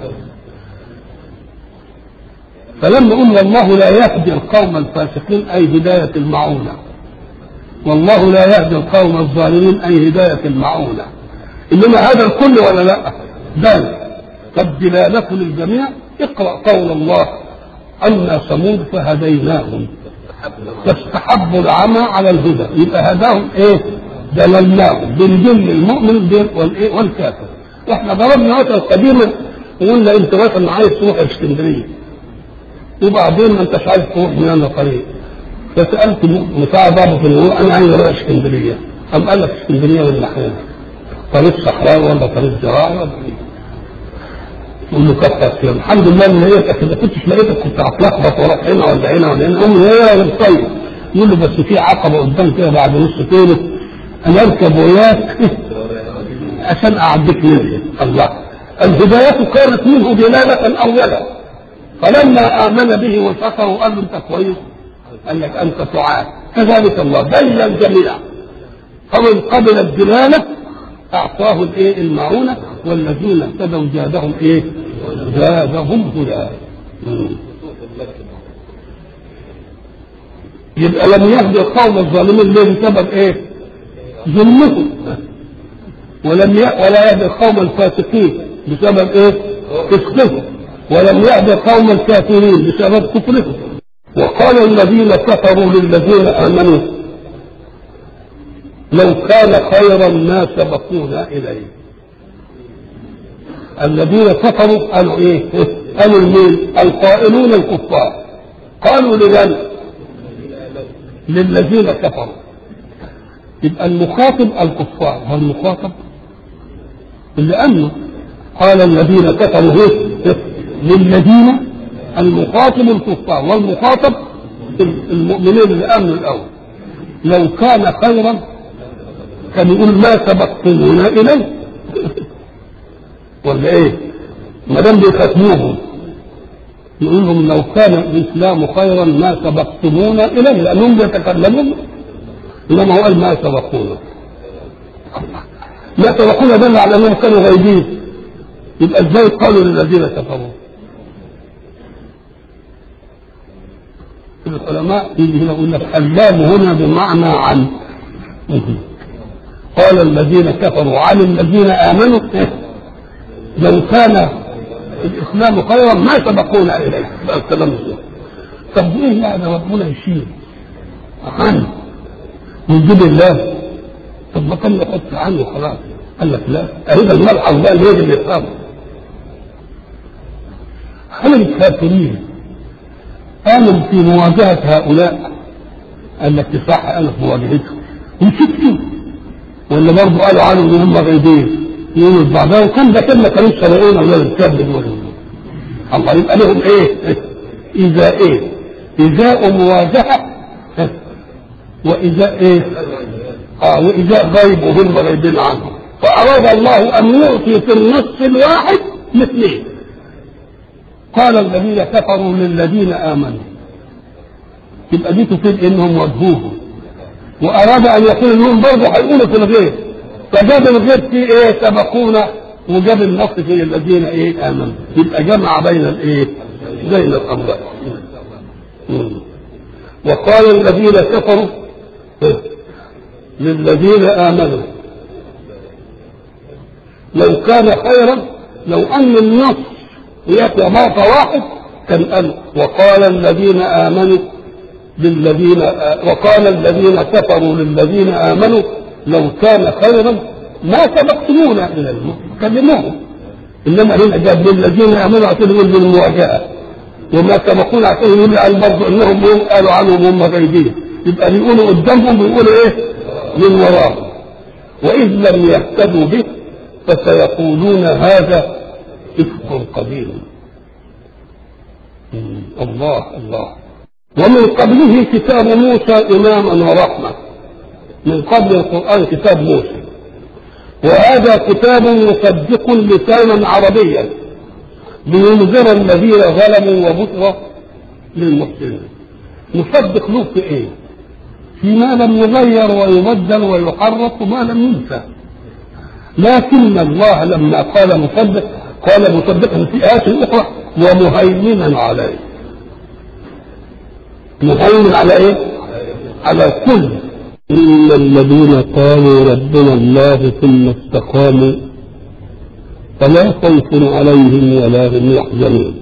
فلما قلنا الله لا يهدي القوم الفاسقين اي هدايه المعونه والله لا يهدي القوم الظالمين اي هدايه المعونه انما هذا الكل ولا لا بل قد دلاله للجميع اقرا قول الله انا ثمود فهديناهم فاستحبوا العمى على الهدى يبقى هداهم ايه دللناهم بنجل المؤمن والايه والكافر احنا ضربنا مثل قديما وقلنا انت مثلا عايز تروح اسكندريه وبعدين ما انتش عايز تروح من انا طريق فسالت بتاع بابا في الوضوء انا عايز اروح اسكندريه قام قال لك اسكندريه ولا حين طريق صحراوي ولا طريق زراعي ولا ايه يقول له كتر خير الحمد لله ان هي اذا كنتش لقيتك كنت هتلخبط واروح هنا ولا هنا ولا هنا امي هي غير طيب يقول له بس في عقبه قدام كده بعد نص كيلو انا اركب وياك عشان اعديك منه الله الهداية كانت منه دلالة اولا فلما امن به وشكر وقال له انت كويس قال لك انت سعاد كذلك الله بين الجميع فمن قبل الدلالة اعطاه الايه المعونة والذين اهتدوا زادهم ايه زادهم هدى يبقى لم يهدي القوم الظالمين ليه بسبب ايه ظلمهم ولم ي... ولا يهدي القوم الفاسقين بسبب ايه فسقهم ولم يهدي القوم الكافرين بسبب كفرهم وقال الذين كفروا للذين امنوا لو كان خيرا ما سبقونا اليه الذين كفروا قالوا ايه قالوا المين القائلون الكفار قالوا لمن للذين كفروا يبقى المخاطب الكفار هو المخاطب لأنه قال الذين كفروا ايه للذين المخاطب الكفار والمخاطب المؤمنين اللي امنوا الاول لو كان خيرا كان يقول ما سبقتمونا اليه ولا ايه ما دام بيختموهم يقول لهم لو كان الاسلام خيرا ما سبقتمونا اليه لانهم يتكلمون انما هو قال ما سبقونا ما سبقونا دل على انهم كانوا غايبين يبقى ازاي قالوا للذين كفروا العلماء يجي هنا يقول لك اللام هنا بمعنى عن قال الذين كفروا عن الذين امنوا لو كان الاسلام خيرا ما سبقونا اليه بقى الكلام ده طب ايه يعني ربنا يشيل عنه ويجيب الله طب ما كان يحط عنه خلاص قال لك لا اهي الملحظ بقى اللي يجب يفهمه هل الكافرين قاموا في مواجهة هؤلاء قال لك صح أنا في مواجهتهم وسكتوا ولا برضه قالوا عنهم ان هم غيبين يونس بعدها وكان ده كلمه كانوا سبعين ولا الكذب ولا الله يبقى لهم ايه؟ اذا ايه؟ اذاء مواجهه واذا ايه؟ اه واذا غيب وهم غيبين عنه فاراد الله ان يعطي في النص الواحد مثلين قال الذين كفروا للذين امنوا يبقى دي تفيد انهم وجهوه واراد ان يقول انهم برضه هيقولوا في الغيب فجاب الغيب في ايه سبقونا وجاب النص في الذين ايه امنوا يبقى جمع بين الايه بين الامرين وقال الذين كفروا للذين امنوا لو كان خيرا لو ان النص يأتي موقع واحد كان قال وقال الذين آمنوا للذين وقال الذين كفروا للذين آمنوا لو كان خيرا ما سبقتمونا إلى الموت كلموهم إنما هنا جاب للذين آمنوا عشان يقول بالمواجهة وما سبقونا عشان يقول عن برضه إنهم هم قالوا عنهم هم غيبين يبقى بيقولوا قدامهم بيقولوا إيه؟ من وراهم وإذ لم يهتدوا به فسيقولون هذا إفك قديم الله الله ومن قبله كتاب موسى إماما ورحمة من قبل القرآن كتاب موسى وهذا كتاب مصدق لسانا عربيا لينذر الذين ظلموا وبشرى للمحسنين مصدق له في ايه؟ فيما لم يغير ويبدل ويحرف وما لم ينسى لكن الله لما قال مصدق قال مصدقا في آيات أخرى ومهيمنا عليه مهيمن على إيه؟ على كل إن الذين قالوا ربنا الله ثم استقاموا فلا خوف عليهم ولا هم يحزنون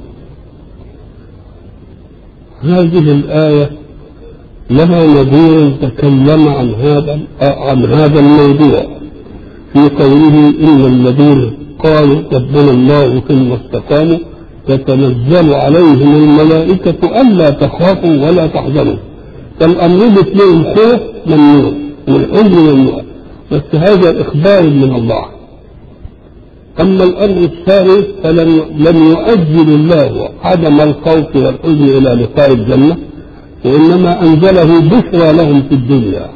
هذه الآية لها نبي تكلم عن هذا عن هذا الموضوع في قوله إن الذين قالوا ربنا الله ثم استقاموا تتنزل عليهم الملائكة ألا تخافوا ولا تحزنوا فالأمر الاثنين خوف ممنوع والحزن ممنوع بس هذا إخبار من الله أما الأمر الثاني فلم لم يؤجل الله عدم الخوف والحزن إلى لقاء الجنة وإنما أنزله بشرى لهم في الدنيا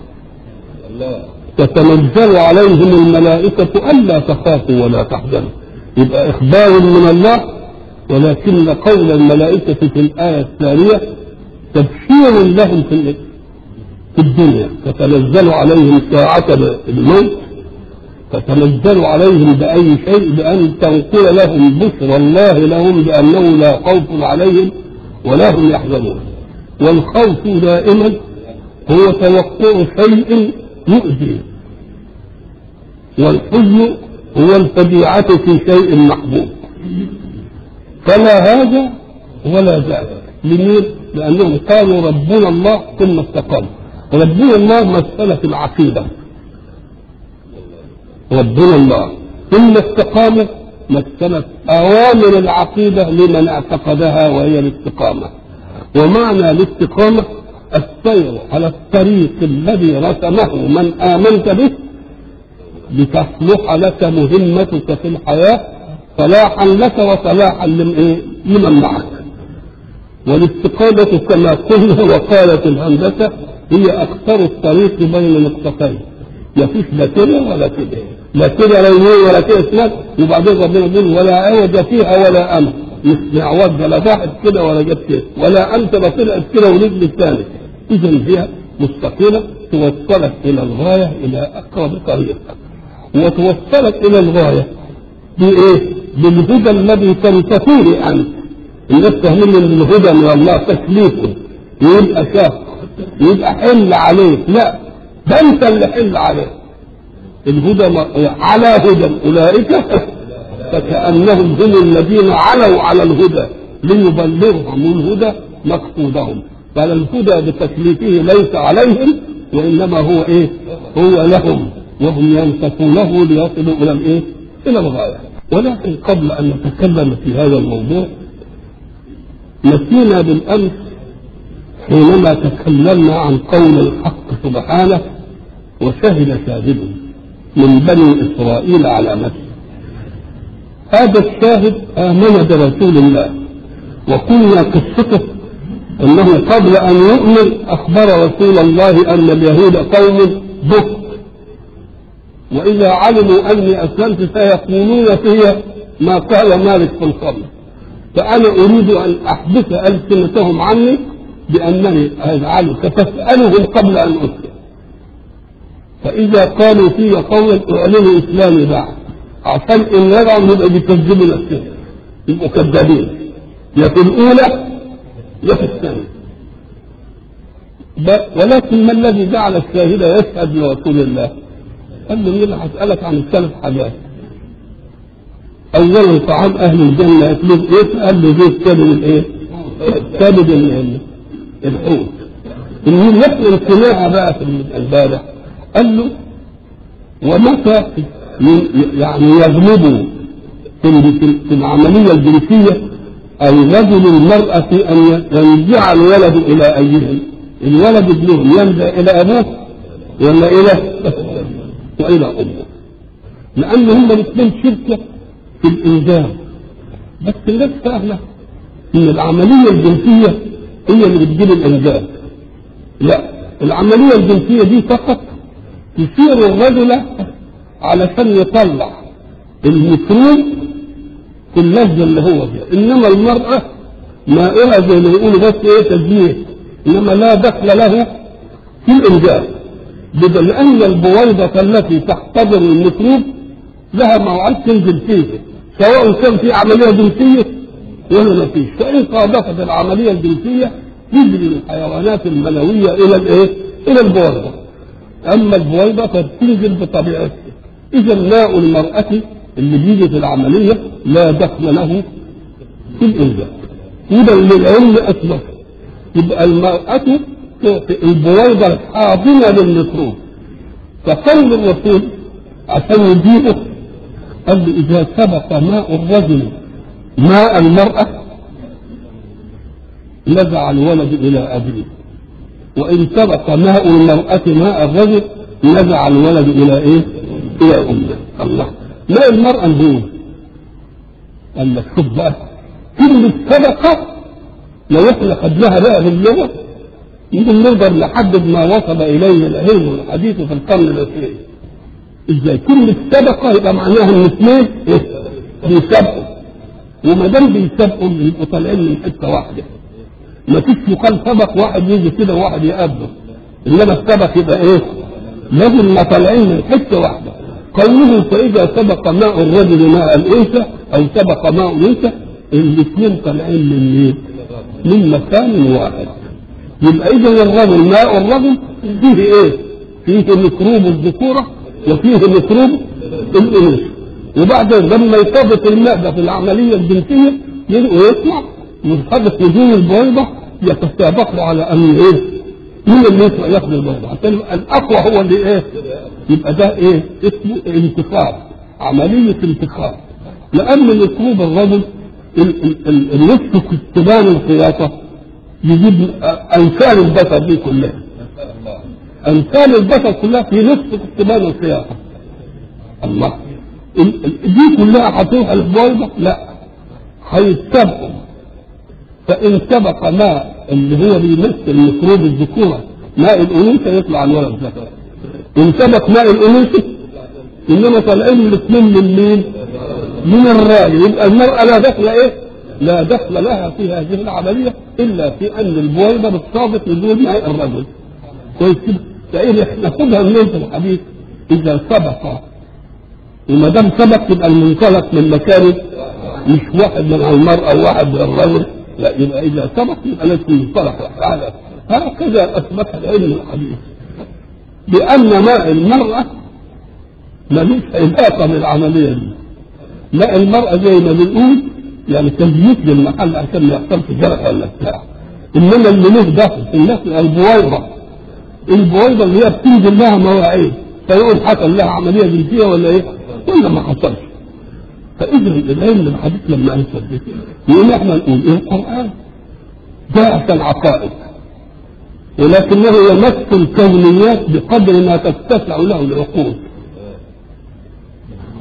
تتنزل عليهم الملائكة ألا تخافوا ولا تحزنوا يبقى إخبار من الله ولكن قول الملائكة في الآية الثانية تبشير لهم في في الدنيا تتنزل عليهم ساعة الموت تتنزل عليهم بأي شيء بأن تنقل لهم بشرى الله لهم بأنه لا خوف عليهم ولا هم يحزنون والخوف دائما هو توقع شيء يؤذي والحزن هو الفجيعة في شيء محبوب فلا هذا ولا ذاك لمين؟ لأنهم قالوا ربنا الله ثم استقاموا ربنا الله مسألة العقيدة ربنا الله ثم استقاموا مسألة أوامر العقيدة لمن اعتقدها وهي الاستقامة ومعنى الاستقامة السير على الطريق الذي رسمه من آمنت به لتصلح لك مهمتك في الحياة صلاحا لك وصلاحا لمن معك والاستقامة كما قلنا وقالت الهندسة هي أكثر الطريق بين نقطتين ما فيش لا كده ولا كده لا كده لا يمين ولا كده شمال وبعدين ربنا يقول ولا عوج فيها ولا أمر مش معوج لا تحت كده ولا جت كده ولا أنت لا طلعت كده ونزل الثاني إذا هي مستقيمة توصلك إلى الغاية إلى أقرب طريق وتوصلك إلى الغاية بإيه؟ بالهدى الذي تنتفيه عنه الناس فاهمين ان الهدى من الله تكليف يبقى شاق يبقى حل عليك لا ده انت اللي حل عليك الهدى على هدى اولئك فكانهم هم الذين علوا على الهدى ليبلغهم الهدى مقصودهم فالهدى بتكليفه ليس عليهم وانما هو ايه؟ هو لهم وهم ينصفونه ليصلوا الى الايه؟ الى الغايه ولكن قبل ان نتكلم في هذا الموضوع نسينا بالامس حينما تكلمنا عن قول الحق سبحانه وشهد شاهد من بني إسرائيل على نفسه هذا الشاهد آمن برسول الله وقلنا قصته أنه قبل أن يؤمن أخبر رسول الله أن اليهود قوم بكر وإذا علموا أني أسلمت سيقولون في ما قال مالك في الخمر فأنا أريد أن أحبس ألسنتهم عني بأنني أجعل فتسألهم قبل أن أسلم فإذا قالوا في قولا أعلنوا إسلامي بعد عشان إن يرعوا يبقى بيكذبوا نفسهم يبقوا كذابين يا في الأولى يا في الثانية ولكن ما الذي جعل الشاهد يشهد لرسول الله؟ قال له مين هسألك عن الثلاث حاجات أولا طعام أهل الجنة يطلب إيه؟ قال له زيت كبد الإيه؟ كبد الحوت إن نفس القناعة بقى في البارح قال له ومتى يعني يغلبوا في العملية الجنسية الرجل المرأة في أن ينزع الولد إلى أيهم الولد ابنهم ينزع إلى أبوه ولا إلى وإلى أمه لأن هم الاثنين شركة في الإنجاب بس الناس فاهمة إن العملية الجنسية هي اللي بتجيب الإنجاب لا العملية الجنسية دي فقط تثير الرجل علشان يطلع الميكروب في اللذة اللي هو فيها إنما المرأة مائرة زي ما يقولوا بس إيه تزييت إنما لا دخل له في الإنجاب بدل أن البويضة التي تحتضر الميكروب لها موعد تنزل فيه سواء كان في عملية جنسية ولا ما فيش فإن صادفت العملية الجنسية تجري الحيوانات المنوية إلى الإيه؟ إلى البويضة أما البويضة فبتنزل بطبيعتها إذا ماء المرأة اللي بيجي في العملية لا دخل له في الإنجاب وده اللي العلم أثبت يبقى المرأة تعطي البويضة الحاضنة للميكروب فقول الرسول عشان يجيبه قال له إذا سبق ماء الرجل ماء المرأة نزع الولد إلى أبيه وإن سبق ماء المرأة ماء الرجل نزع الولد إلى إيه؟ إلى أمه الله ماء المرأة هو قال لك شوف بقى كلمة سبق لو احنا خدناها بقى باللغة يمكن نقدر نحدد ما وصل إليه العلم والحديث في القرن العشرين ازاي كلمة سبقة يبقى معناها ان اثنين ايه؟ بيسابقوا وما دام بيسابقوا يبقوا طالعين من حتة واحدة ما فيش يقال سبق واحد يجي كده وواحد يقابله انما السبق يبقى ايه؟ لازم ما طالعين من حتة واحدة قوله فإذا سبق ماء الرجل ماء الأنثى أو سبق ماء الأنثى الاثنين طالعين من مين؟ من مكان واحد يبقى إذا الرجل ماء الرجل فيه إيه؟ فيه ميكروب الذكورة وفيه ميكروب الانوثه وبعد لما يرتبط الماء ده في العمليه الجنسيه ويطلع مرتبط نجوم البويضه يتسابقوا على ان ايه؟ مين اللي يطلع ياخد البويضه؟ عشان الاقوى هو اللي ايه؟ يبقى ده ايه؟ اسمه انتخاب عمليه انتخاب لان ميكروب الرجل النصف في استبان الخياطه يجيب انسان البشر دي كلها امثال البشر كلها في نصف اكتمال الخياطه الله دي كلها هتروح البويضه لا هيتسبقوا فان سبق ماء اللي هو بيمثل ميكروب الذكوره ماء الانوثه يطلع الولد ذكر ان سبق ماء الانوثه انما طالعين الاثنين من مين؟ من الراجل يبقى المراه لا دخل ايه؟ لا دخل لها في هذه العمليه الا في ان البويضه بتصادف نزول ماء الرجل كويس كده فإيه ناخدها منين في الحديث إذا سبق وما دام سبق يبقى المنطلق من مكانه مش واحد من المرأة وواحد من الرجل لا يبقى إذا سبق يبقى ليس منطلق هذا هكذا أثبت العلم الحديث بأن ماء المرأة ملوش علاقة بالعملية دي ماء المرأة زي ما بنقول يعني تزييت للمحل عشان ما يحصلش جرح ولا بتاع إنما اللي له دخل في الناس البويضة البويضة اللي هي بتنزل لها مواعيد فيقول حصل لها عملية جنسية ولا ايه؟ ولا ما حصلش فإذا العلم الحديث لما يثبت يقول احنا نقول ايه القرآن جاءت العقائد ولكنه يمس الكونيات بقدر ما تتسع له العقول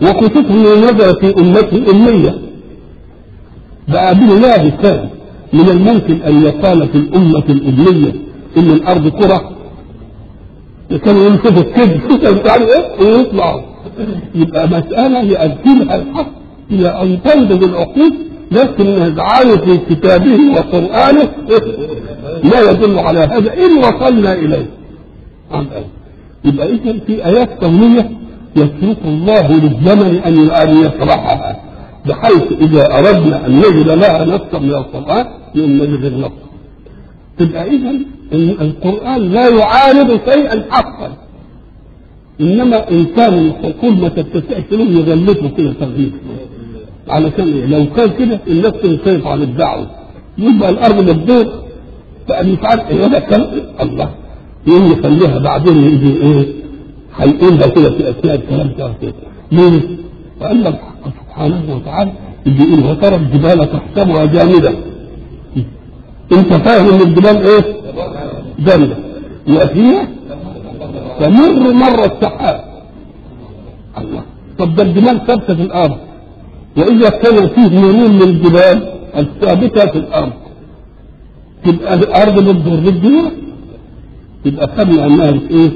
وخصوصا نظر في أمته أمية بقى بالله كان من الممكن أن يقال في الأمة الأمية إن الأرض كرة كانوا ينشفوا الكذب كده مش عارف إيه ويطلعوا يبقى مسألة يؤديها الحق إلى أن تنضج العقول لكن يجعل في كتابه وقرآنه لا يدل على هذا إن وصلنا إليه عن أين يبقى إذا في آيات كونية يترك الله للزمن أن أن يشرحها بحيث إذا أردنا أن نجد لها نصا من القرآن يوم نجد النص تبقى إذا إن القرآن لا يعارض شيئا حقا إنما إنسان الحقول ما تتسعش له يغلفه كده تغليف علشان إيه؟ لو كان كده الناس تنصرف عن الدعوة يبقى الأرض بتدور بقى مش عارف إيه ولا كان الله يقوم يخليها بعدين يجي إيه هيقولها كده في أثناء الكلام ده كده ليه؟ وأن الحق سبحانه وتعالى يجي يقول وترى الجبال تحسبها جامدة أنت فاهم إن الجبال إيه؟ جامدة وهي تمر مر السحاب الله طب ده الجبال ثابتة في الأرض وإذا كان فيه مرور من الجبال الثابتة في الأرض تبقى الأرض بتضر بالجبال يبقى خدنا أنها إيه؟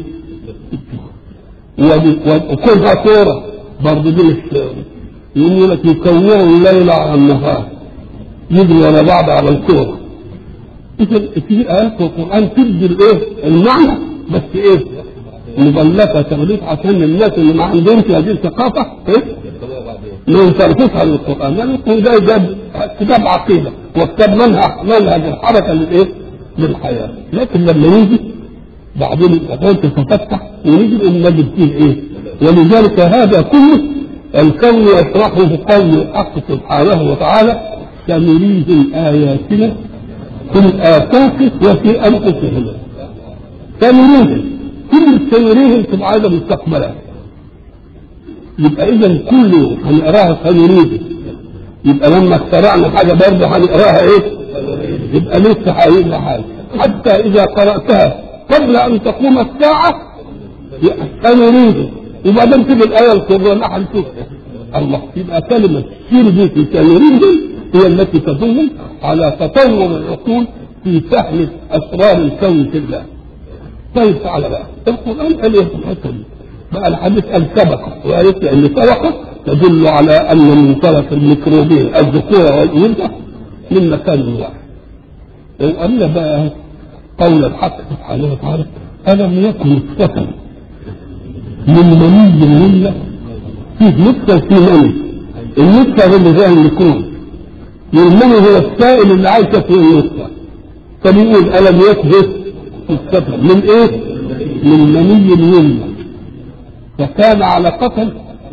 وكلها كورة برضه دي مش يقول لك يكوروا الليل على النهار يجري ورا بعض على الكورة إذا في آيات في القرآن تدي الإيه؟ المعنى بس إيه؟ مغلفة تغليف عشان الناس اللي ما عندهمش هذه الثقافة إيه؟ ما يصرفوش على القرآن لأن القرآن ده جاب كتاب عقيدة وكتاب منهج منهج الحركة للإيه؟ للحياة لكن لما يجي بعدين الأذان تتفتح ونجد أن نجد فيه إيه ولذلك هذا كله الكون يشرحه قول الحق سبحانه وتعالى سنريهم آياتنا في الآفاق وفي أنفسهم سنريهم كل سنريهم تبقى عايزة مستقبلا يبقى إذا كله هنقراها سنريهم يبقى لما اخترعنا حاجة برضه هنقراها إيه؟ يبقى لسه هيبقى حاجة حتى إذا قرأتها قبل ان تقوم الساعة سنريد وبعدين تيجي الآية الكبرى نحن نشوفها الله يبقى كلمة سير دي في سنريد هي التي تدل على تطور العقول في فهم أسرار الكون في الله طيب تعالى بقى القرآن قال ايه في الحتة دي بقى الحديث قال سبق وقالت ان سبق تدل على ان منطلق الميكروبين الذكورة والأنثى من مكان واحد وقال بقى قول الحق سبحانه وتعالى ألم يكن نطفة من مني ملة فيه نطفة في مني النطفة هو اللي زي النكون والمني هو السائل اللي عايشة في النطفة فبيقول ألم يكن نطفة من إيه؟ من مني ملة فكان علقة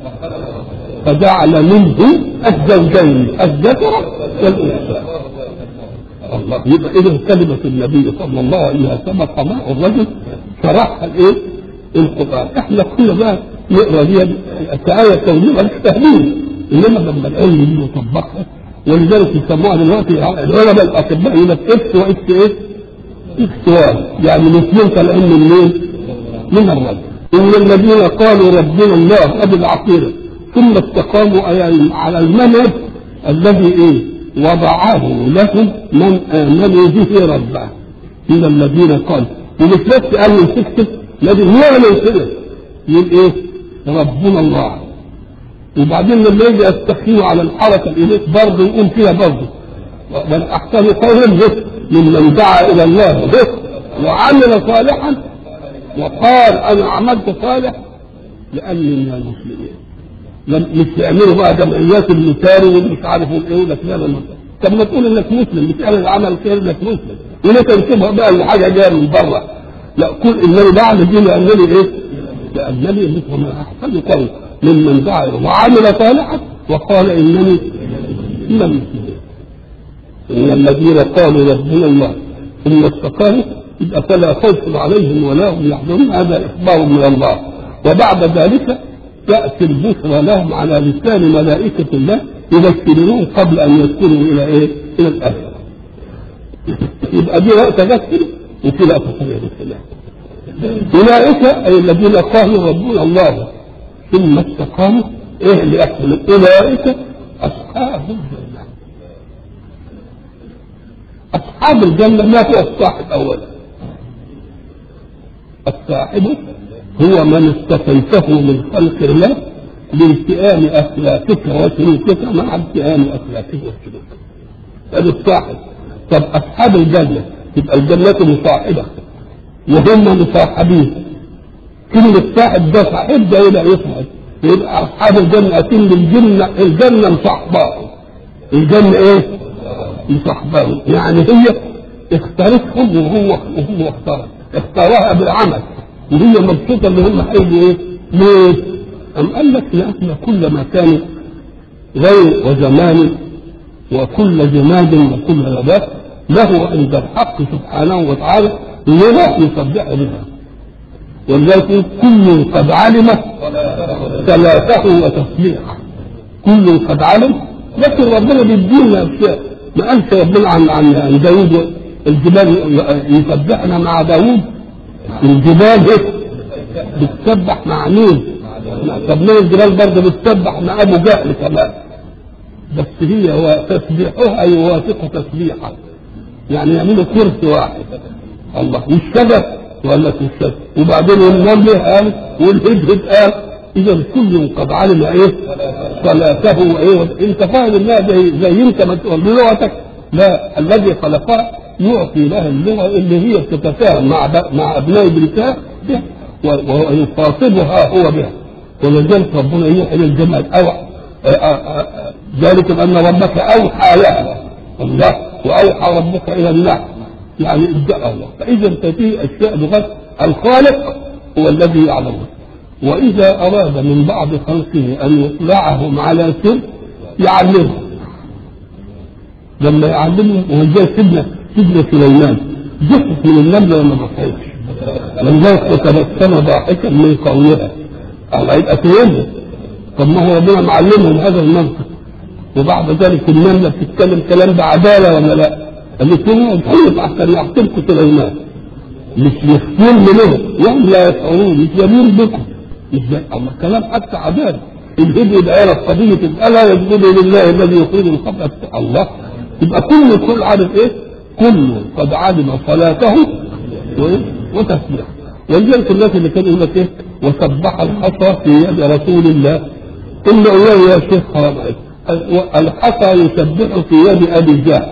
فجعل منه الزوجين الذكر والأنثى الله يبقى اذا كلمه النبي صلى الله عليه وسلم قضاء الرجل شرحها الايه؟ القران احنا كنا بقى نقرا دي كآية كونية مالك فاهمين انما لما العلم دي يطبقها ولذلك يسموها دلوقتي العلماء الاطباء يقول لك اكس واكس ايه؟ اكس واي يعني الاثنين طالعين من مين؟ من الرجل ان الذين قالوا ربنا الله ابي العقيده ثم استقاموا على المنهج الذي ايه؟ وضعه لهم من آمنوا به ربه إلى الذين قالوا ومش بس قال من سكتة لازم يعمل كده يقول إيه ربنا الله وبعدين لما يجي يستقيم على الحركة الإليك برضه يقوم فيها برضه بل أحسن قولا به ممن دعا إلى الله به وعمل صالحا وقال أنا عملت صالح لأني من المسلمين لم مش يعملوا بقى جمعيات المثال ومش عارف ايه يقول لك لا لا طب ما تقول انك مسلم بتعمل العمل خير انك مسلم ولا تنسبها بقى لحاجه جايه من بره لا قل انني بعمل دي لانني ايه؟ لانني مثل ما احسن قول ممن دعا وعمل صالحا وقال انني من المسلمين ان الذين قالوا ربنا الله ثم استقاموا يبقى فلا خوف عليهم ولا هم يحزنون هذا اخبار من الله وبعد ذلك تأتي البشرى لهم على لسان ملائكة الله يذكرون قبل أن يذكروا إلى إيه؟ إلى الآخرة. يبقى دي وقت تذكر وفي وقت تذكر الله. أولئك أي الذين قالوا ربنا الله ثم استقاموا ايه اللي يحصل اولئك اصحاب الجنه اصحاب الجنه ما هو الصاحب اولا الصاحب هو من استفيته من خلق الله لالتئام اخلاقك وسلوكك مع التئام اخلاقه وسلوكك هذا الصاحب طب اصحاب الجنه تبقى الجنه مصاحبه وهم مصاحبين كلمة صاحب ده صاحب ده يبقى يصعد يبقى أصحاب الجنة أتم الجنة الجنة مصاحباه الجنة إيه؟ مصاحباه يعني هي اختارتهم وهو وهو اختارها اختارها بالعمل وهي مبسوطة اللي هم هيجوا إيه؟ ليه؟ أم قال لك لأن كل مكان غير وزمان وكل جماد وكل نبات له عند الحق سبحانه وتعالى لغة يصدق بها ولذلك كل قد علم ثلاثه وتصديقه كل قد علم لكن ربنا بيدينا اشياء ما قالش ربنا عن عن عن داوود الجبال يسبحنا مع داوود الجبال هيك بتسبح مع مين؟ طب ليه الجبال برضه بتسبح مع ابو جهل كمان بس هي هو تسبيحها يوافق تسبيحه يعني يعملوا كرسي واحد الله والشجر ولا الشجر وبعدين النمل قال والهدهد قال اذا كل قد علم ايه صلاته وايه انت فاهم انها زي زي انت ما تقول بلغتك لا الذي خلقها يعطي لها اللغه اللي هي تتفاهم مع مع ابناء ابنتها بها ويخاطبها هو بها ولذلك ربنا يوحي للجماعه اوحى ذلك بان ربك اوحى لها الله واوحى ربك الى النحل يعني ادعى الله فاذا تاتي اشياء بغير الخالق هو الذي يعلمه واذا اراد من بعض خلقه ان يطلعهم على سر يعلمهم لما يعلمهم وهو زي سيدنا سيدنا سليمان ضحك من النمله وما ضحكش لذلك وتبسم ضاحكا من قولها الله يبقى فهمه طب ما هو ربنا معلمهم هذا المنطق وبعد ذلك النمله بتتكلم كلام بعداله ولا لا؟ قالت لهم ادخلوا عشان يعطيكم سليمان مش يخفون منهم وهم لا يشعرون مش يمين بكم مش زي الله كلام حتى عداله الهدي دائرة قضية ألا يسجد لله الذي يخرج الخبأ الله يبقى كل كل عارف ايه؟ كل قد علم صلاته وتسبيحه ولذلك الناس اللي كانوا يقول لك ايه؟ وسبح الحصى في يد رسول الله قلنا الله يا شيخ حرام عليك الحصى يسبح في يد ابي جهل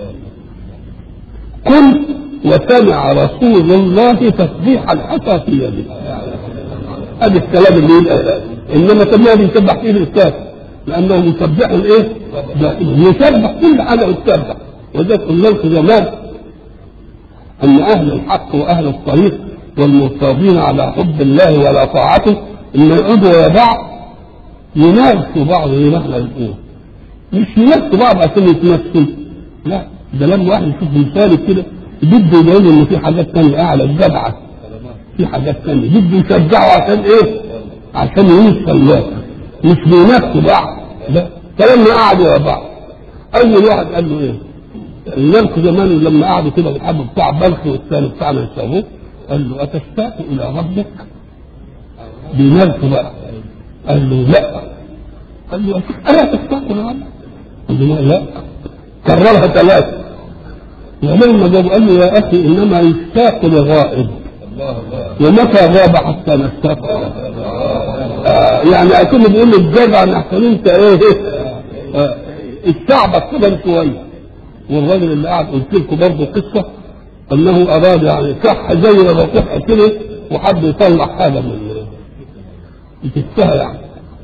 قل وسمع رسول الله تسبيح الحصى في يده هذا الكلام اللي يقول انما سماه بيسبح فيه الاستاذ لانه مسبح الايه؟ يسبح كل حاجه يسبح وذلك قلنا لكم زمان ان اهل الحق واهل الطريق والمرتاضين على حب الله وعلى طاعته ان يقعدوا ويا بعض ينافسوا بعض زي ما احنا بنقول مش ينافسوا بعض عشان يتمثل لا ده لما واحد يشوف مثال كده بده يبين ان في حاجات ثانيه اعلى الجدعه في حاجات ثانيه بده يشجعه عشان ايه؟ عشان يوصل الله مش بينافسوا بعض لا فلما قعدوا ورا بعض اول واحد قال له ايه؟ الملك زمان لما قعدوا كده الحب بتاع بلخ والثاني بتاعنا يسموه قال له اتشتاق الى ربك؟ بينافسوا بقى قال له لا قال له الا تشتاق الى ربك؟ قال له لا كررها ثلاثه ولما جاب قال له يا اخي انما يشتاق لغائب ومتى غاب حتى نشتاق آه يعني اكون بيقول له الجدع ان احسن انت ايه آه استعبط كده شويه والراجل اللي قاعد قلت لكم برضه قصه انه اراد يعني صح زي ما بصح كده وحب يطلع حاجه من يتفها يعني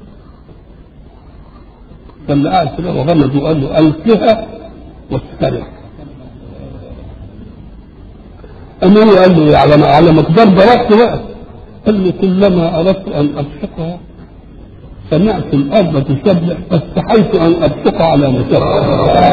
فاللي قاعد كده وغمز وقال له القها واسترح أما هو قال له على على مقدار درجته بقى قال له كلما أردت أن أبصقها سمعت الأرض تسبح فاستحيت أن أبصق على مسبح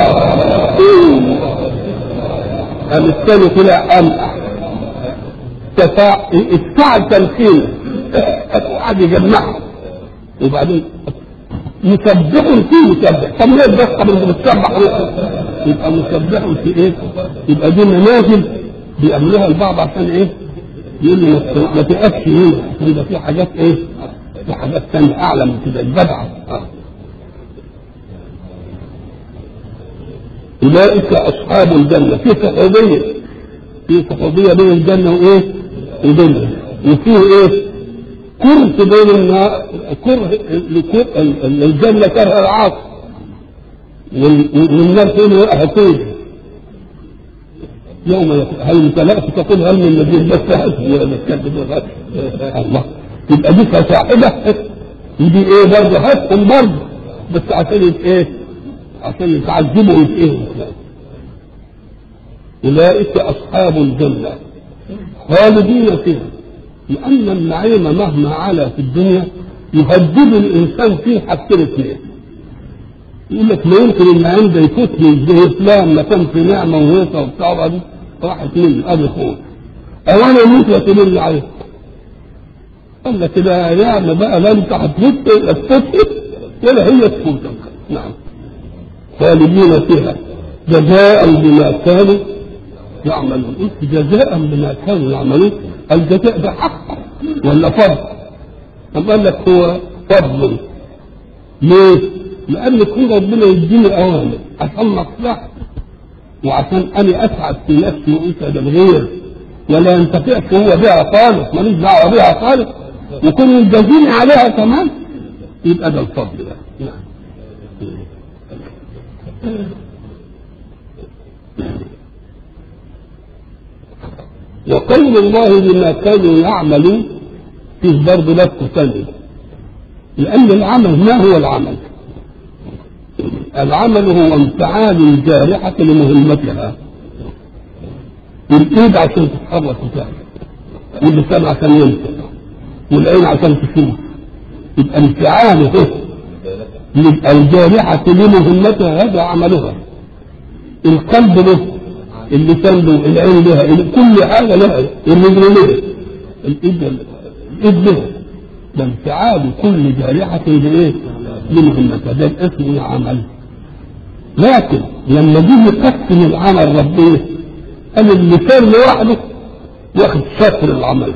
قام الثاني طلع أمقع تفاع اتفعل تمثيل وقعد يجمعها وبعدين مسبح في مسبح طب ليه بس قبل ما بتسبح يبقى مسبح في ايه؟ يبقى دي منازل بيعملوها البعض عشان ايه؟ يقول لي ما تقفش هنا عشان ده في حاجات ايه؟ في حاجات ثانيه اعلى من كده الجدعه أولئك أصحاب الجنة في صحوبية في صحوبية بين الجنة وإيه؟ وبينها وفيه إيه؟ كرس بين النار كره لكر- ال- ال- الجنة كره العاصي وال- والنار فين هتوب يوم يقول هل امتلأت تقول هل من مزيد بس هذه ولا تكذب الله يبقى دي صاحبة ودي ايه برضه هاتهم برضه بس عشان يت- ايه عشان يتعذبوا ويتقهوا أولئك أصحاب الجنة خالدين فيها لأن النعيم مهما علا في الدنيا يهدد الإنسان فيه حاجتين اثنين يقول لك ما يمكن النعيم ده يفوتني زي فلان ما كان في نعمة وهيصة وبتاع دي راحت مني أبي خوف أو أنا أموت وتمل عليه قال لك كده نعمة بقى لا أنت هتفوت ولا تفوت ولا هي تفوتك نعم خالدين فيها جزاء بما كانوا يعملون قلت جزاء بما كانوا يعملون الجزاء ده حق ولا فضل أم قال لك هو فضل ليه؟ لأن يكون ربنا يديني أوامر عشان مصلحتي وعشان أنا أسعد في نفسي وأسعد الغير ولا ينتفعش هو بها خالص ماليش دعوة بها خالص ويكون يجازيني عليها كمان يبقى ده الفضل ده نعم وقول الله بما كانوا يعملون فيه برضه لفظ ثاني لأن العمل ما هو العمل؟ العمل هو انفعال الجارحة لمهمتها والإيد عشان تتحرك وتعمل واللسان عشان ينطق والعين عشان تشوف يبقى انفعاله الجارحة لمهمتها هذا عملها القلب له اللسان له العين لها كل حاجة لها الرجل لها الإيد الإيد لها ده انفعال كل جارحة لإيه؟ لمهمتها ده الاسم العمل لكن لما جه يقسم العمل ربنا قال اللسان لوحده ياخد شطر العمل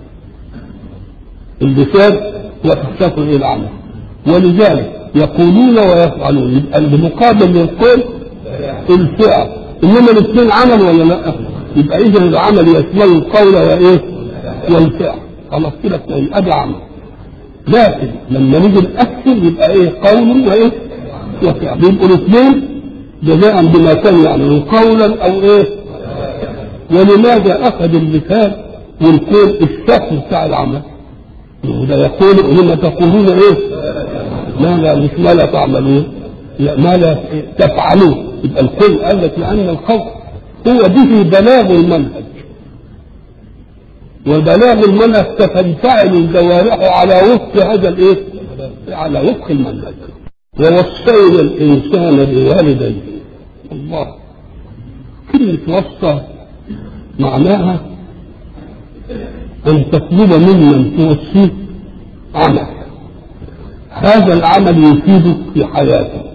اللسان ياخد شطر ايه العمل ولذلك يقولون ويفعلون يبقى المقابل للقول الفعل انما الاثنين عمل ولا لا يبقى اذا العمل يشمل القول وايه والفعل خلاص كده ادي عمل لكن لما نيجي نقسم يبقى ايه قول وايه وفعل يبقوا الاثنين جزاء بما كانوا يعملون قولا او ايه ولماذا اخذ اللسان والقول الشكل بتاع العمل وده يقول لما تقولون ايه ما لا مش ما لا تعملون لا ما لا تفعلون يبقى القول قال لك لان القول هو به بلاغ المنهج وبلاغ المنهج ستنفعل الجوارح على وفق هذا الايه؟ على وفق المنهج ووصينا الانسان بوالديه الله كلمة وصى معناها أن تطلب ممن توصيه عمل هذا العمل يفيدك في حياتك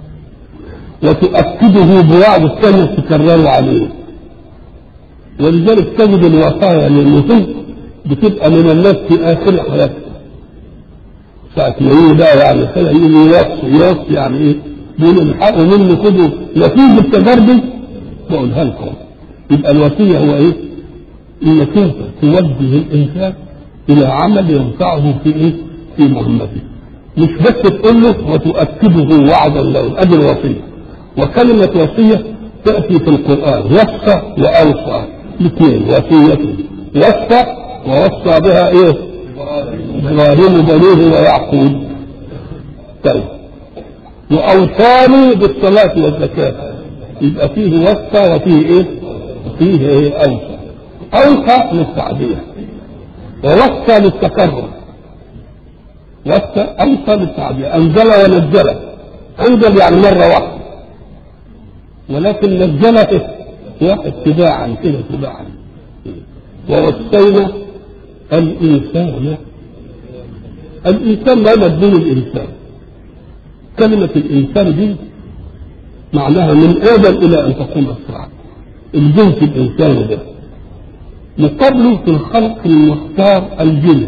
وتؤكده بوعد السنة تكرره عليه ولذلك تجد الوصايا للنفوس بتبقى من الناس في آخر حياتها ساعة ما يجي بقى يعني كده يجي يوصي يوصي يعني ايه؟ بيقول الحقوا مني خدوا نتيجة تجاربي بقولها لكم يبقى الوصية هو ايه؟ انك انت توجه الانسان الى عمل ينفعه في ايه؟ في مهمته مش بس تقول له وتؤكده وعدا له ادي الوصية وكلمة وصية تأتي في القرآن وصى وأوصى الاثنين وصية وصى ووصى بها ايه؟ ابراهيم بنيه ويعقوب طيب واوصاني بالصلاه والزكاه يبقى فيه وصى وفيه ايه؟ فيه ايه اوصى اوصى للتعبير ووصى للتكرر وصى اوصى للتعبير انزل ونزل انزل يعني مره واحده ولكن نزله اتباعا كده اتباعا ووصينا الإنسان الإنسان ما مدلول الإنسان كلمة الإنسان دي معناها من آدم إلى أن تقوم الساعة الجنس الإنسان ده مقابله في الخلق المختار الجنس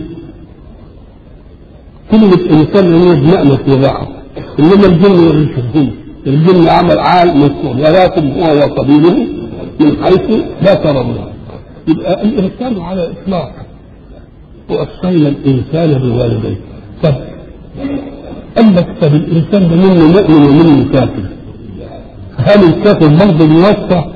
كلمة إنسان هو بمعنى وضعه إنما الجن ما بيشوفوش الجن عمل عال مذكور وراكم هو وقبيله من حيث لا ترونه يبقى الإنسان على إطلاق وأصينا الإنسان بوالديه طب قال لك طب الإنسان ده منه مؤمن ومنه كافر هل الكافر برضه بيوصى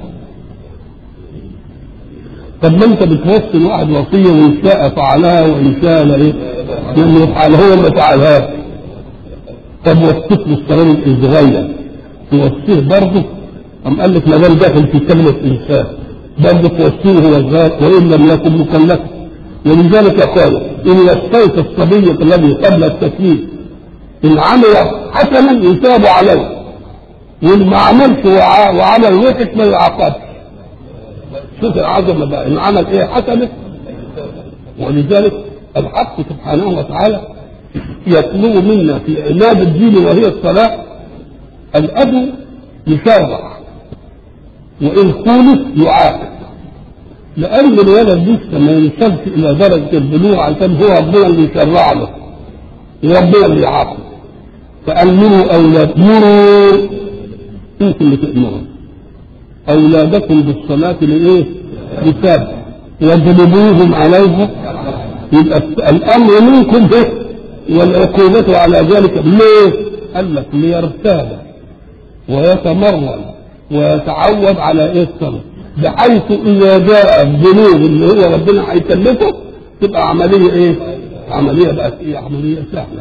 طب ما انت بتوصي الواحد وصيه وان شاء فعلها وان شاء لا ايه؟ لم يفعلها وما فعلهاش طب وصيت له الصلاه الصغير توصيه برضه أم قال لك ما دام داخل في كلمة إنسان برضه توصيه هو صغير وإن لم يكن مكلفا ولذلك قال إن وصيت الصبي الذي قبل التكليف إن عمل حسنا يثاب عليه وإن ما عملش وع- وعمل وحش ما يعاقبش شوف العظمة بقى إن عمل إيه حسنة ولذلك الحق سبحانه وتعالى يطلب منا في عماد الدين وهي الصلاة الأب يشرع وإن خولف يعاقب لأن الولد لسه ما يوصلش إلى درجة البلوغ عشان هو ربنا اللي يشرع له وربنا اللي يعاقب فأمنوا أولاد مروا أنتم اللي تأمروا أولادكم بالصلاة لإيه؟ لسبب واضربوهم عليها يبقى الأمر منكم به والعقوبة على ذلك ليه؟ قال لك ليرتاب ويتمرن ويتعود على ايه الصلاة بحيث إذا جاء الذنوب اللي هو ربنا هيكلفه تبقى عملية ايه؟ عملية بقت ايه؟ عملية سهلة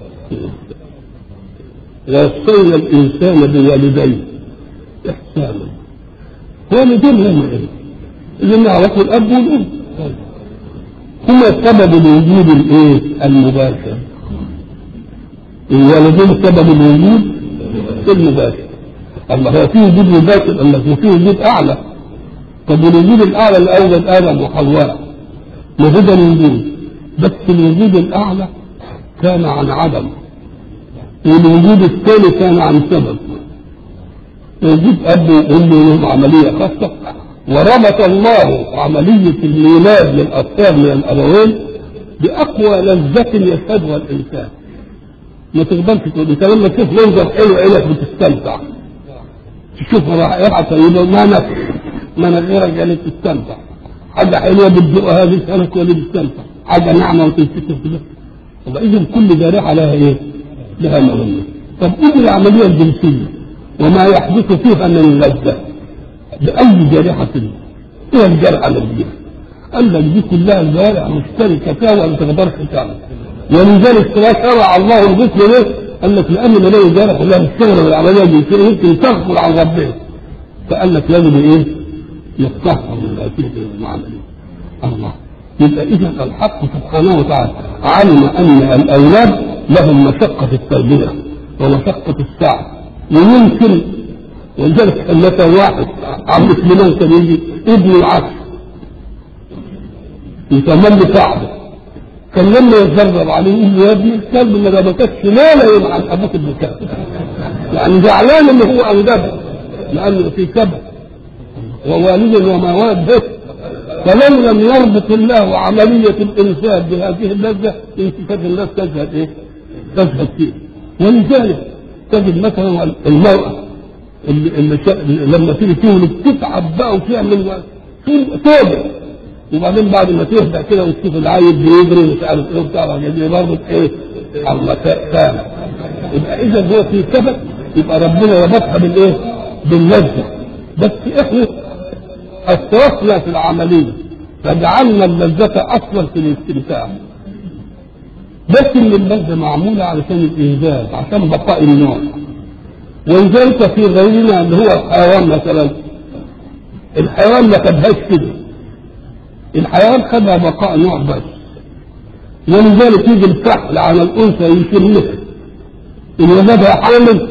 ووصينا الإنسان بوالديه إحسانا والدين هم ايه؟ اللي نعرفه الأب والأم هما سبب الوجود الايه؟ المباشر الوالدين سبب الوجود المباشر الله هو في وجود مباشر الله وفي وجود اعلى طب الوجود الاعلى اللي اوجد ادم وحواء ما هو ده الوجود بس الوجود الاعلى كان عن عدم والوجود الثاني كان عن سبب وجود اب وام لهم عمليه خاصه وربط الله عمليه الميلاد للاطفال من الابوين باقوى لذه يشهدها الانسان ما تقدرش تقول انت لما تشوف منظر حلو عينك بتستمتع تشوف رائحه طيبه ما نفس ما غيرك قالت تستمتع حاجه حلوه بتدوقها هذه سنك ولا بتستمتع حاجه ناعمه وتنفتح كده طب اذا كل جارحه لها ايه؟ لها مهمه طب قول العمليه الجنسيه وما يحدث فيها من اللذه باي جارحه ايه الجرحه اللي قال لك دي كلها الجوارح مشتركه فيها وما تقدرش تعمل ولذلك لا شرع الله الغسل ليه؟ قال لك لان ملايين الجارح كلها بتشتغل بالعمليه الجنسيه يمكن تغفل عن ربنا فقال لك لازم ايه؟ يفتحها من هذه العمليه الله يبقى اذا الحق سبحانه وتعالى علم ان الاولاد لهم مشقه في التربيه ومشقه السعي ويمكن ولذلك مثلا واحد عبد سليمان كان يجي ابن العصر يتمنى صعبه كان لما يتدرب عليه يقول له يا ابني الكلب ما ربكتش لا لا يبعد ابوك البكاء يعني زعلان ان هو انجبه لانه في كبر ووالد وما ولد به فلو لم يربط الله عملية الإنسان بهذه اللذة انتفاض الناس تزهد إيه؟ تزهد فيه ولذلك تجد مثلا المرأة اللي, اللي, اللي لما تيجي تولد تتعب بقى وتعمل توبة وبعدين بعد ما تهدى كده وتشوف العيل بيجري مش عارف ايه وبتاع دي برضه ايه الله كان يبقى اذا هو في كبد يبقى ربنا ربطها بالايه؟ باللذه بس احنا اسرفنا في العمليه فجعلنا اللذه اصلا في الاستمتاع بس ان اللذه معموله علشان الانجاز عشان بقاء النوع ولذلك في غيرنا اللي هو الحيوان مثلا الحيوان ما خدهاش كده الحيوان خدها بقاء نوع بس ولذلك يجي الفحل على الانثى يشمها ان ولدها حامل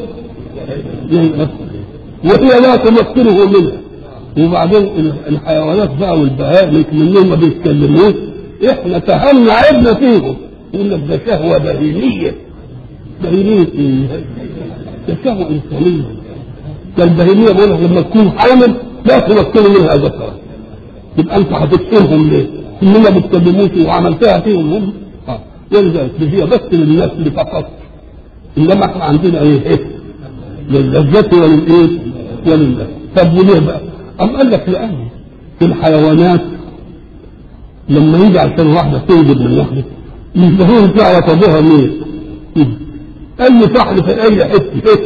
وهي لا تمثله منها وبعدين الحيوانات بقى والبهائم منهم ما بيتكلموش احنا فهمنا عيبنا فيهم يقول لك ده شهوه بهيميه بهيميه ايه؟ ده شهوه انسانيه ده البهيميه بقول لك لما تكون حامل لا تمثل منها ذكرا يبقى انت هتتهمهم ليه؟ انما بتكلموش وعملتها فيهم هم اه ولذلك هي بس للناس اللي فقط انما احنا عندنا ايه؟ إيه؟ للذة وللايه؟ ولله طب وليه بقى؟ أم قال لك لأن في الحيوانات لما يجي عشان واحدة تنجب من واحدة ينتهون تعرف أبوها مين؟ أي فحل في أي حتة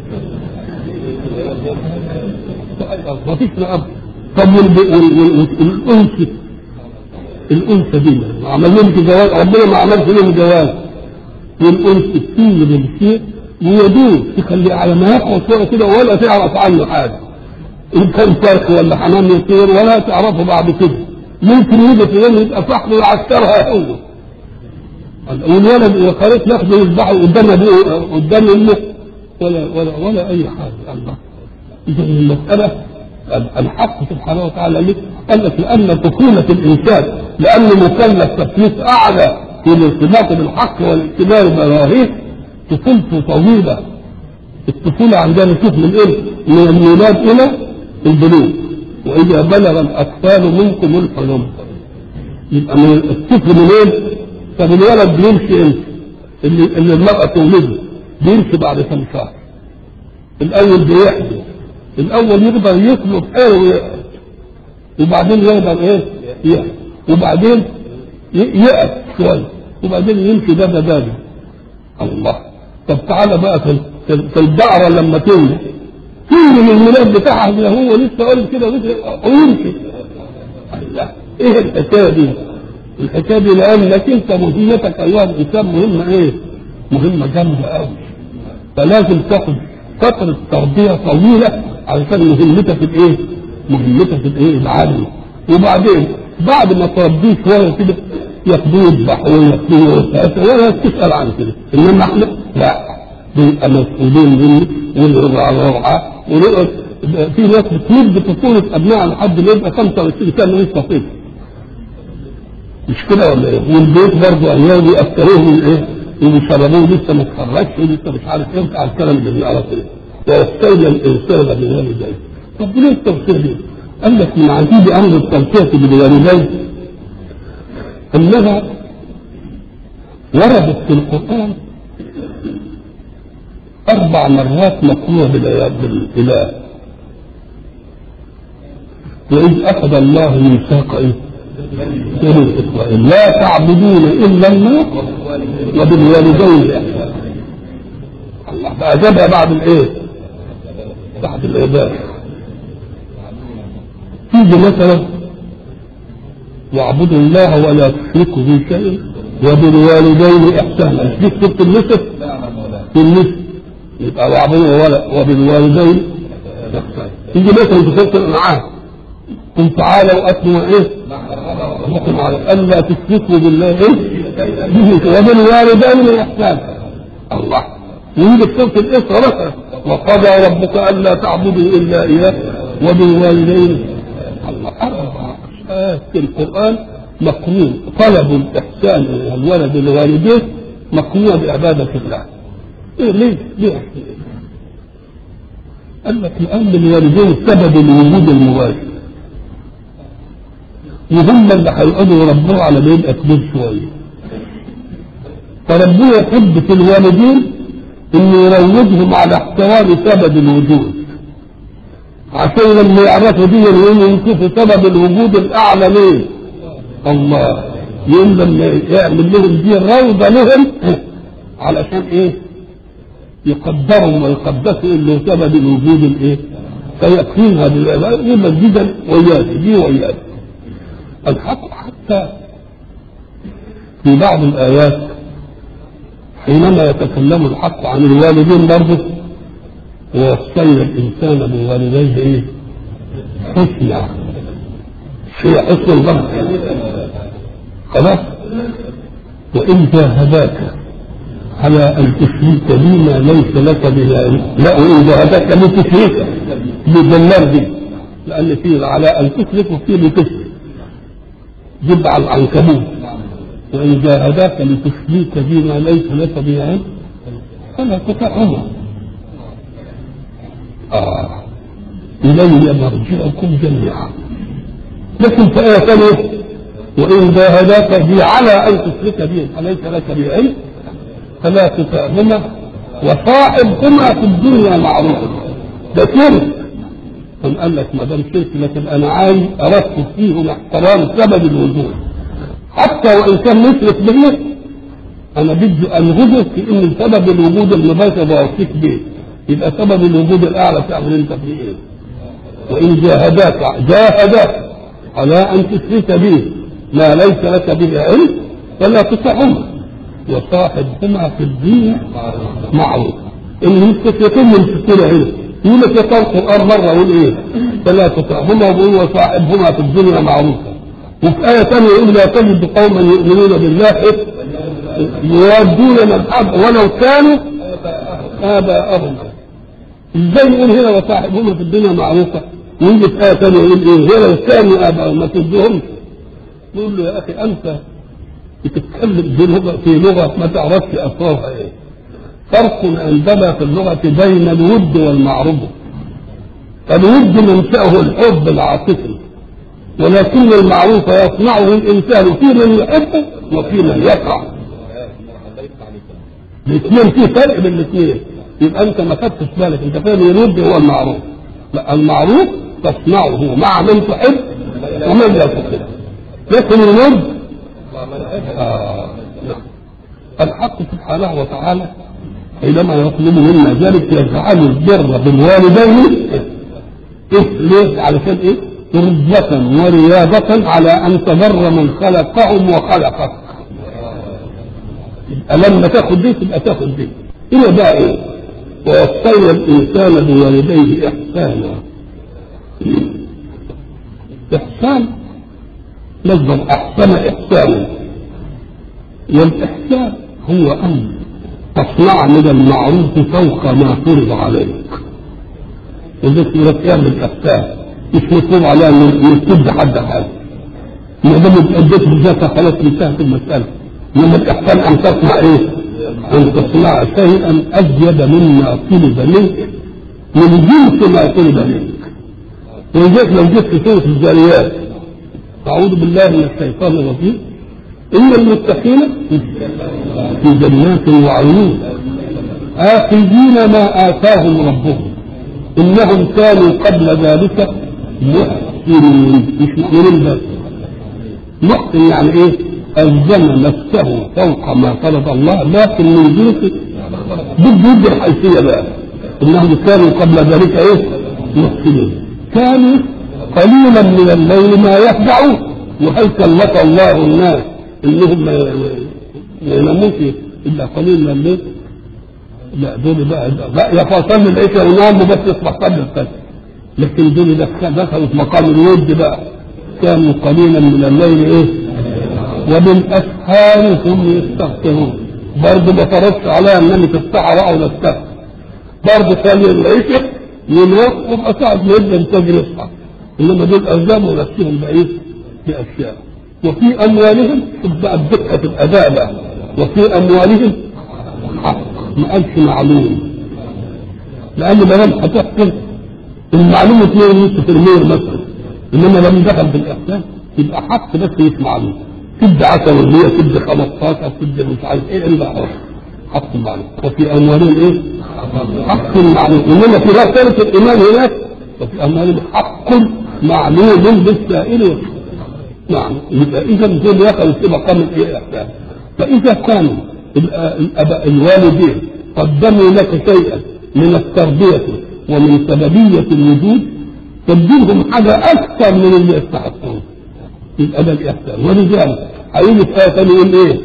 ما فيش أب طب والأنثى الأنثى دي ما عمل لهم جواز ربنا ما عملش لهم جواز والأنثى بتنجب الشيء ويدوب تخليه على ما يقعد شوية كده ولا تعرف عنه حاجة إن كان فرخ ولا حمام يطير ولا تعرفه بعد كده ممكن يجي في يوم يبقى فحل ويعسكرها هو والولد الخريط ياخده يذبحه قدام ابوه قدام امه ولا ولا ولا اي حاجه الله اذا المساله الحق سبحانه وتعالى لك قال لك لان طفوله الانسان لانه مكلف تكليف اعلى في الارتباط بالحق والاعتبار بالراهين طفولته طويله الطفوله عندنا نشوف من ايه؟ من الميلاد الى البلوغ واذا بلغ الاطفال منكم الحلم يبقى من الطفل منين؟ طب الولد بيمشي امتى؟ اللي, اللي المرأة تولده بيمشي بعد كم شهر. الأول بيحمل الأول يقدر يطلب حاله ويقعد وبعدين يقدر إيه؟ يحمل وبعدين يقف شوية وبعدين يمشي دابة دابة الله طب تعالى بقى في, في البقرة لما تولد كل من الميلاد بتاعها كده هو لسه قال كده ويمشي الله ايه الحكايه دي؟ الحكايه دي لانك انت مهمتك ايها الانسان مهمه ايه؟ مهمه جامده قوي فلازم تاخد فتره تربيه طويله علشان مهمتك الايه؟ مهمتك الايه؟ العاليه وبعدين بعد ما تربيه شويه كده ياخدوه يذبحوه وياخدوه ولا تسال عن كده انما احنا لا بنبقى مسؤولين منه ونرجع على الرعاه ونقعد في ناس بتمد طفوله ابنائها لحد ما يبقى 25 سنه لسه طفل مش كده ولا ايه؟ والبيت برضه ايام يأكلوه من ايه؟ ويشربوه لسه ما اتخرجش ولسه مش عارف ايه بتاع الكلام اللي بنعرف ايه؟ ويستولى الانسان بالوالدين. طب ليه التوصيه دي؟ قال لك من عجيب امر التوصيه بالوالدين انها وردت في القران اربع مرات مقروءه بالاله واذ اخذ الله ميثاق ايه؟ لا تعبدون الا الله وبالوالدين احسانا الله بقى جابها بعد الايه؟ بعد العباده تيجي مثلا واعبدوا الله ولا تشركوا به شيئا وبالوالدين احسانا مش دي سوره النسب في النسب يبقى واعبدوا ولا وبالوالدين احسانا تيجي مثلا في سوره الانعام قل تعالوا اتلوا ايه؟ حكم على الا تشركوا بالله ايه؟ وبالوالدين احسانا الله ويجي في سوره الاسراء مثلا وقضى ربك الا تعبدوا الا اياه وبالوالدين الله اربع آيات في القران مقرون طلب الاحسان الى الولد لوالديه مقرونه بعباده الله إيه ليه؟ ليه؟ قال لك لان الوالدين سبب الوجود المباشر وهم اللي هيقعدوا يربوه على ما يبقى كبير شويه فربنا يحب في الوالدين انه يروجهم على احترام سبب الوجود عشان لما يعرفوا دي يقوموا يشوفوا سبب الوجود الاعلى ليه الله يوم لما يعمل لهم دي روضه لهم علشان ايه يقدرهم ويقدسوا اللي سبب الوجود الايه فيكفيهم هذه العباده يبقى جدا وياك دي وياك الحق حتى في بعض الآيات حينما يتكلم الحق عن الوالدين برضه ووصينا الإنسان بوالديه إيه؟ حسنا هي حسن الظن خلاص وإن جاهداك على أن تشرك بما ليس لك به علم لا وإن جاهداك لتشرك بالدلال دي لأن فيه على أن تشرك وفيه لتشرك جب على العنكبوت وإن جاهداك لتشريك بما ليس لك به علم فلا تطعهما آه إلي مرجعكم جميعا لكن في آية ثانية وإن جاهداك بي على أن تشرك بي فليس لك به علم فلا تطعهما وصاحبهما في الدنيا معروفا ده شرك ثم قال لك ما دام شرك لكن انا عايز ارتب فيهم احترام سبب الوجود حتى وان كان مشرك به انا بدي انغزه في ان سبب الوجود المباشر بوصيك به يبقى سبب الوجود الاعلى تعمل انت فيه ايه وان جاهداك جاهداك على ان تشرك به ما ليس لك به علم فلا تطعهما وصاحبهما في الدين معروف المستشرقين يمسكون علم يقول لك يقرا القران مره يقول ايه فلا تطعهما ويقول وصاحبهما في الدنيا معروفا وفي آية ثانية يقول لا تجد قوما يؤمنون بالله يودون من أب ولو كانوا آباءهم ازاي يقول هنا وصاحبهما في الدنيا معروفة ويجي في آية ثانية يقول إيه هنا لو كانوا آباءهم ما تديهمش يقول له يا أخي أنت بتتكلم بلغة في لغة ما تعرفش أسرارها إيه فرق عندنا في اللغة بين الود والمعروف الود منشأه الحب العاطفي ولكن المعروف يصنعه الإنسان في من يحبه وفي من يقع الاثنين في فرق بين الاثنين يبقى انت ما خدتش بالك انت فاهم الود هو المعروف لا المعروف تصنعه مع من تحب ومن لا تحب لكن الود آه نعم. الحق سبحانه وتعالى حينما يطلب منا ذلك يجعل البر بالوالدين إيه ليه علشان ايه رزة ورياضة على أن تبر من خلقهم وخلقك لما تاخد دي تبقى تاخد دي إلى بقى إيه ووصينا الإنسان بوالديه إحسانا إحسان لفظا أحسن إحسانا والإحسان هو أن تصنع من المعروف فوق ما فرض عليك وذلك يقول لك اعمل إحسان مش مطلوب عليها ان تدي حد حاجه ما دام اديت بذاتها خلاص انتهت المساله انما الاحسان ان تصنع ايه؟ ان تصنع شيئا ازيد مما طلب منك من جنس ما طلب منك ولذلك لو جيت في سوره الجاريات اعوذ بالله من الشيطان الرجيم ان المتقين في جنات وعيون آخذين ما آتاهم ربهم إنهم كانوا قبل ذلك محسنين مش مؤمنين بس محسن يعني ايه الزم نفسه فوق ما فرض الله لكن من جنس ضد ضد الحيثية بقى انهم كانوا قبل ذلك ايه محسنين كانوا قليلا من الليل ما يهدعون وهل كلف الله الناس انهم ما يناموش الا قليل من الليل لا دول بقى, بقى يفصل العشاء ويناموا بس يصبح قبل الفجر لكن دول دخلوا في مقام الود بقى كانوا قليلا من الليل ايه وبالاسحار هم يستغفرون برضه ما فرضش عليها انني في الصحراء او نستغفر برضه كان العشاء ينام ويبقى ساعة ما يبدا الفجر يصحى انما دول الزموا نفسهم بايه؟ باشياء وفي اموالهم تبقى الدقه في الاداء بقى وفي اموالهم حق ما قالش معلوم لان ما دام هتحكم المعلومة 2.5% مثلا انما لما دخل في الاحسان يبقى حق بس مش معلوم تدي 10 والمية تدي 15 تدي مش عارف ايه الا حق حق معلوم وفي اموالهم ايه؟ حق معلوم انما في رسالة الايمان هناك وفي اموالهم حق معلوم للسائل نعم يبقى اذا دول يخلوا في مقام الايه الاحسان فاذا كانوا الاباء الوالدين قدموا لك شيئا من التربيه ومن سببية الوجود تديلهم حاجة أكثر من اللي يستحقون يبقى ده الإحسان ولذلك هيجي في آية ثانية يقول إيه؟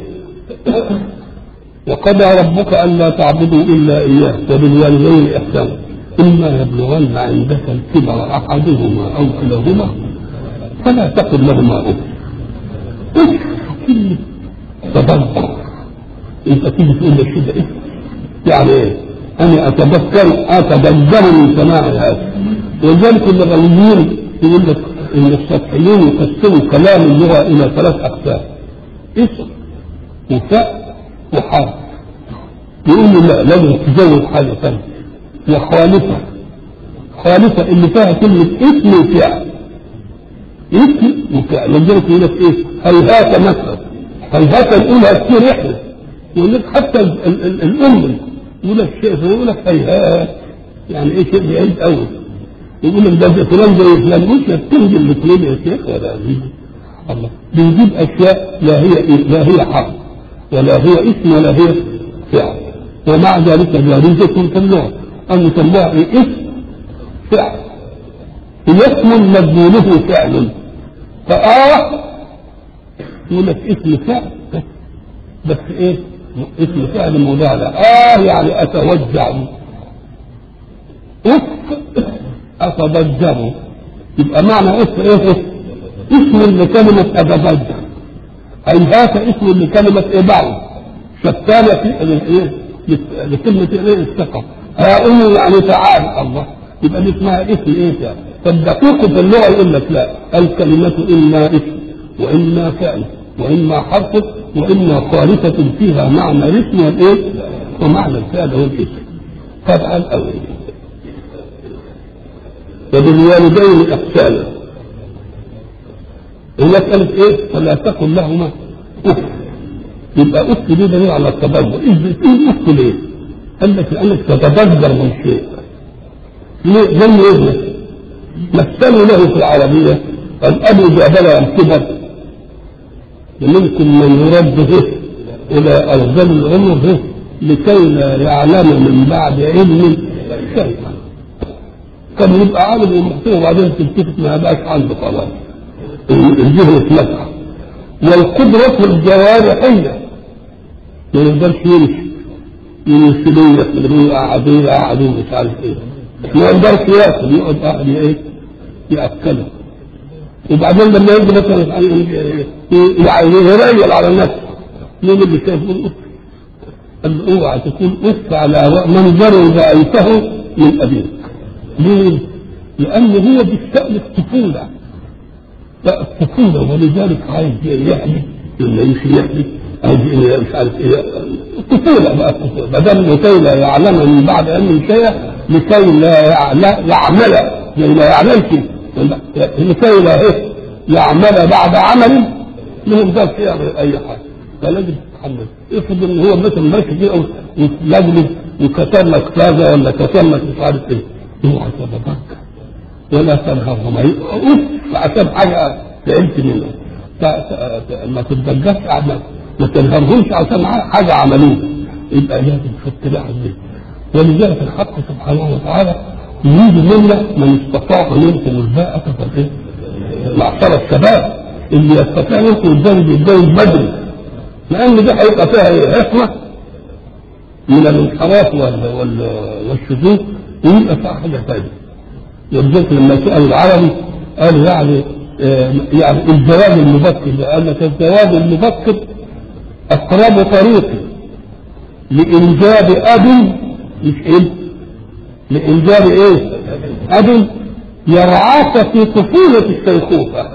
وقضى ربك ألا تعبدوا إلا إياه وبالوالدين إحسانا إما يبلغن عندك الكبر أحدهما أو كلاهما فلا تقل لهما أف أف كلمة تدبر أنت تيجي تقول لك كده إيه؟ يعني إيه؟ أنا أتذكر أتدبر من سماع هذا ولذلك اللغويين يقول لك إن السطحيين يقسموا كلام اللغة إلى ثلاث أقسام اسم وفاء وحرف يقولوا لا لازم تزود حاجة ثانية وخالفة خالفة اللي فيها كلمة اسم وفعل اسم وفعل لذلك يقول لك إيه هيهات مثلا هيهات نقولها كتير إحنا يقول لك حتى الأم يقول لك شيء يقول لك هيهات يعني ايه شيء بعيد قوي يقول لك ده فلان زي فلان مش تنزل الاثنين يا شيخ ولا عزيز الله بنجيب اشياء لا هي لا هي حرف ولا هي اسم ولا هي فعل ومع ذلك جاريزة في اللغة أن يسموها إيه؟ اسم فعل اسم مضمونه فعل فآه يقول لك اسم فعل بس ايه اسم فعل مضارع اه يعني اتوجع اف اتضجر يبقى معنى اف ايه اسم لكلمة اتضجر اي هات اسم لكلمة ابعد شتان في لكلمة ايه الثقة هؤلاء يعني تعال الله يبقى دي اسمها اسم ايه يعني فالدقيق في اللغة يقول لك لا الكلمة اما اسم واما فعل واما حرف واما خالفة فيها معنى الاسم والايه ومعنى الفعل والاسم طبعا الاول وبالوالدين احسانا المسألة ايه فلا تقل لهما اف يبقى اف دي دليل على التبرر ايه تقول اف ليه؟ قال لك لانك تتبرر من شيء ليه؟ زي ايه؟ مثلوا له في العربية الأب إذا بلغ الكبر ومنكم من يرد به إلى أرذل العمر به لكي لا يعلم من بعد علم شيئا كان يبقى عالم ومحسن وبعدين تلتفت ما بقاش عنده خلاص الجهل اتمسح والقدرة الجوارحية ما يقدرش يمشي يمثلية يقدروا قاعدين قاعدين مش عارف ايه ما يقدرش ياكل يقعد قاعد ايه ياكله وبعدين لما يجي مثلا يعني يريل على نفسه مين اللي شايف يقول اف قال له اوعى تكون اف على منظر رايته من ابيك ليه؟ لان هو بالشأن الطفوله لا الطفوله ولذلك عايز يحلي لما يمشي يحلي عايز مش عارف ايه الطفوله بقى الطفوله ما دام لكي لا يعلم من بعد علم شيئا لكي لا يعمل يعني لا يعملش لكي لا ايه يعمل بعد عمل ما يقدرش يعمل اي حاجه فلازم تتحمل افرض ان هو مثلا ماشي كده ويجلس وكتب لك كذا ولا كتب لك مش عارف ايه اوعى تتذكر ولا تنهرهم اوف عشان حاجه تعبت منها ما تتذكرش ما تنهرهمش عشان حاجه عملوها يبقى لازم خدت بالك ولذلك الحق سبحانه وتعالى يريد منا من استطاع منكم الباءة فالايه؟ معشر الشباب اللي يستطيع منكم الزوج يتزوج بدري لان دي هيبقى فيها ايه؟ حكمه من الانحراف والشذوذ ويبقى فيها حاجه ثانيه ولذلك لما سال العربي قال يعني آه يعني الزواج المبكر لان الزواج المبكر اقرب طريق لانجاب اب مش ابن لإنجاب إيه؟ أب يرعاك في طفولة الشيخوخة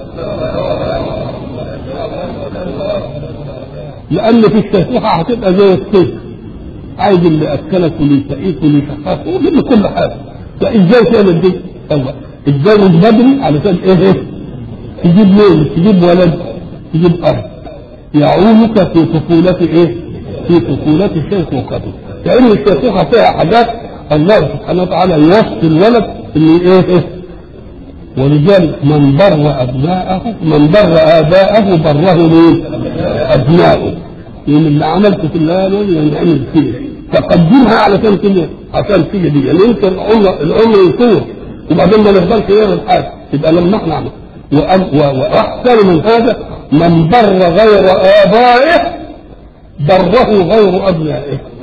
لأن في الشيخوخة هتبقى زي الطفل عايز اللي أكلك واللي يسقيك واللي يشخصك ويجيب كل حاجة فإزاي تعمل دي؟ أيوة اتزوج بدري علشان إيه إيه؟ تجيب مين؟ تجيب ولد تجيب أب يعومك في طفولة إيه؟ في طفولة شيخوخته لأن الشيخوخة فيها حاجات الله سبحانه وتعالى يوصي الولد اللي ايه ايه ولذلك من بر ابناءه من بر اباءه بره مين؟ ابناؤه يعني اللي عملته في الله ينعمل فيه فقدمها علشان كده عشان كده دي يعني يمكن العمر العمر يطول وبعدين ما نقدرش نعمل حاجه يبقى لما احنا نعمل واحسن من هذا من بر غير ابائه بره غير ابنائه